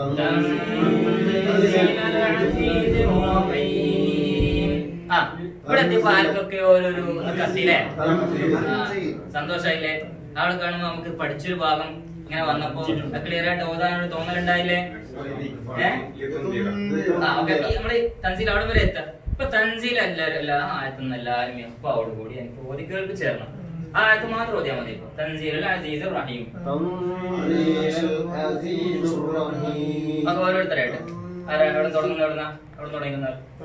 تنزيل العزيز الرحيم ആ ഇവിടെ എത്തിയപ്പോ ആർക്കൊക്കെ ഓരോരു കത്തില്ലേ സന്തോഷായില്ലേ അവിടെ കാണുമ്പോ നമുക്ക് പഠിച്ചൊരു ഭാഗം ഇങ്ങനെ വന്നപ്പോ ക്ലിയർ ആയിട്ട് ഓതാനൊരു തോന്നലുണ്ടായില്ലേ ഏ? ആ ഓക്കെ നമ്മള് തൻസീൽ അവിടെ വരെ എത്താം ഇപ്പൊ തൻസീൽ എല്ലാവരും എല്ലാ ആയത്തുനിന്ന് എല്ലാവരും എപ്പോട് കൂടി എനിക്ക് ഓതി കേൾപ്പിച്ചേരണം ആ ആയത്ത് മാത്രം ഓതിയാൽ മതി ഇപ്പൊ തൻസീൽ അസീസ് റഹീം അത് ഓരോരുത്തരായിട്ട് ആരാ എവിടെ തുടങ്ങുന്ന എവിടുന്ന എവിടെ തുടങ്ങുന്ന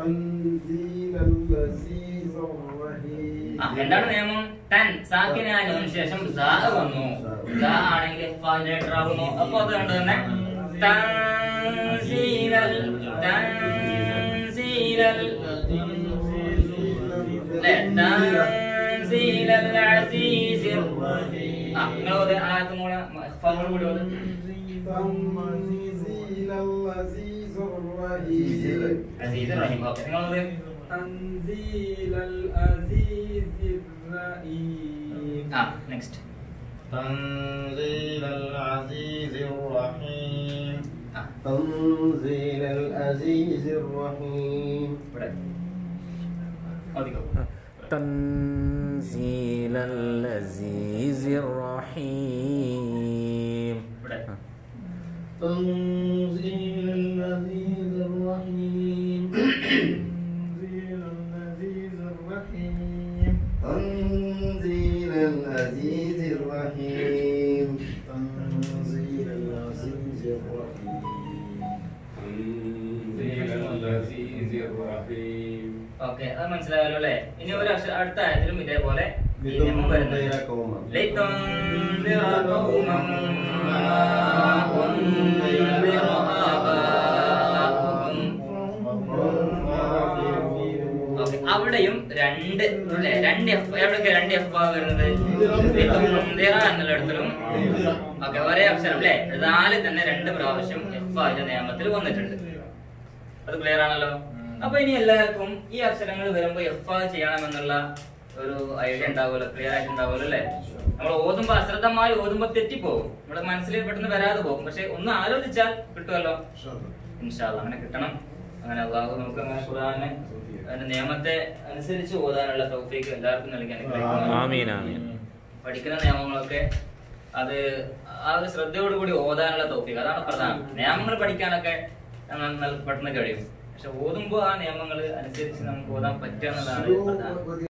ആ എന്താണ് നിയമം തൻ സാക്കിനാനും ശേഷം സാ വന്നു സാ ആണെങ്കിൽ ലെറ്റർ ആകുന്നു അപ്പൊ അത് കണ്ടു തന്നെ തൻസീലൽ തൻസീലൽ ല്ലേ? തൻസീലൽ അസീസിർ ആ നിങ്ങൾ ഓത് ആയത്തും കൂടെ ഫങ്ങളും കൂടി ഓത് അസീസ് റഹീം ഓക്കെ നിങ്ങൾ ഓത് ആ നെക്സ്റ്റ് تنزيل العزيز الرحيم ആ تنزيل العزيز الرحيم ഇവിടെ ഓതിക്കോ تنزيل العزيز الرحيم ഇവിടെ تنزيل العزيز الرحيم تنزيل العزيز الرحيم تنزيل العزيز الرحيم تنزيل العزيز الرحيم ഓക്കെ അത് മനസ്സിലായല്ലോ അല്ലേ ഇനി ഒരു അക്ഷ- അടുത്ത ആയത്തിലും ഇതേപോലെ ഈ നിയമം വരുന്നത് لتنذر قوما لتنذر قوما ما أنذر آباؤهم ഓക്കെ അവിടെയും രണ്ട് അല്ലെ രണ്ട് എഫ് എവിടെയൊക്കെ രണ്ട് എഫ് ആ വരുന്നത് ലിതുൻദിറ എന്നുള്ളിടത്തിലും ഓക്കെ ഒരേ അക്ഷരം അല്ലെ നാല് തന്നെ രണ്ട് പ്രാവശ്യം എഫ് അതിന്റെ നിയമത്തിൽ വന്നിട്ടുണ്ട് അത് ക്ലിയർ ആണല്ലോ അപ്പൊ ഇനി എല്ലാവർക്കും ഈ അക്ഷരങ്ങൾ വരുമ്പോ എഫ് ആ ചെയ്യണമെന്നുള്ള ഒരു ഐഡിയ ഉണ്ടാവുമല്ലോ ക്ലിയർ ആയിട്ട് ഉണ്ടാവുമല്ലോ അല്ലെ നമ്മൾ ഓതുമ്പോ അശ്രദ്ധമായി ഓതുമ്പോ തെറ്റിപ്പോകും നമ്മുടെ മനസ്സിൽ പെട്ടെന്ന് വരാതെ പോകും പക്ഷെ ഒന്ന് ആലോചിച്ചാൽ കിട്ടുമല്ലോ ഇൻഷാല്ല അങ്ങനെ കിട്ടണം അങ്ങനെ അള്ളാഹു നമുക്ക് അങ്ങനെ ഖുർആനെ അതിന്റെ നിയമത്തെ അനുസരിച്ച് ഓതാനുള്ള തൗഫീക്ക് എല്ലാവർക്കും നൽകി അനുഗ്രഹിക്കുന്നു. ആമീൻ, ആമീൻ. പഠിക്കുന്ന നിയമങ്ങളൊക്കെ അത് ആ ഒരു ശ്രദ്ധയോടുകൂടി ഓതാനുള്ള തൗഫീക്ക് അതാണ് പ്രധാനം നിയമങ്ങൾ പഠിക്കാനൊക്കെ ന- ന- പെട്ടെന്ന് കഴിയും പക്ഷെ ഓതുമ്പോ ആ നിയമങ്ങൾ അനുസരിച്ച് നമുക്ക് ഓതാൻ പറ്റുക എന്നുള്ളതാണ് പ്രധാനം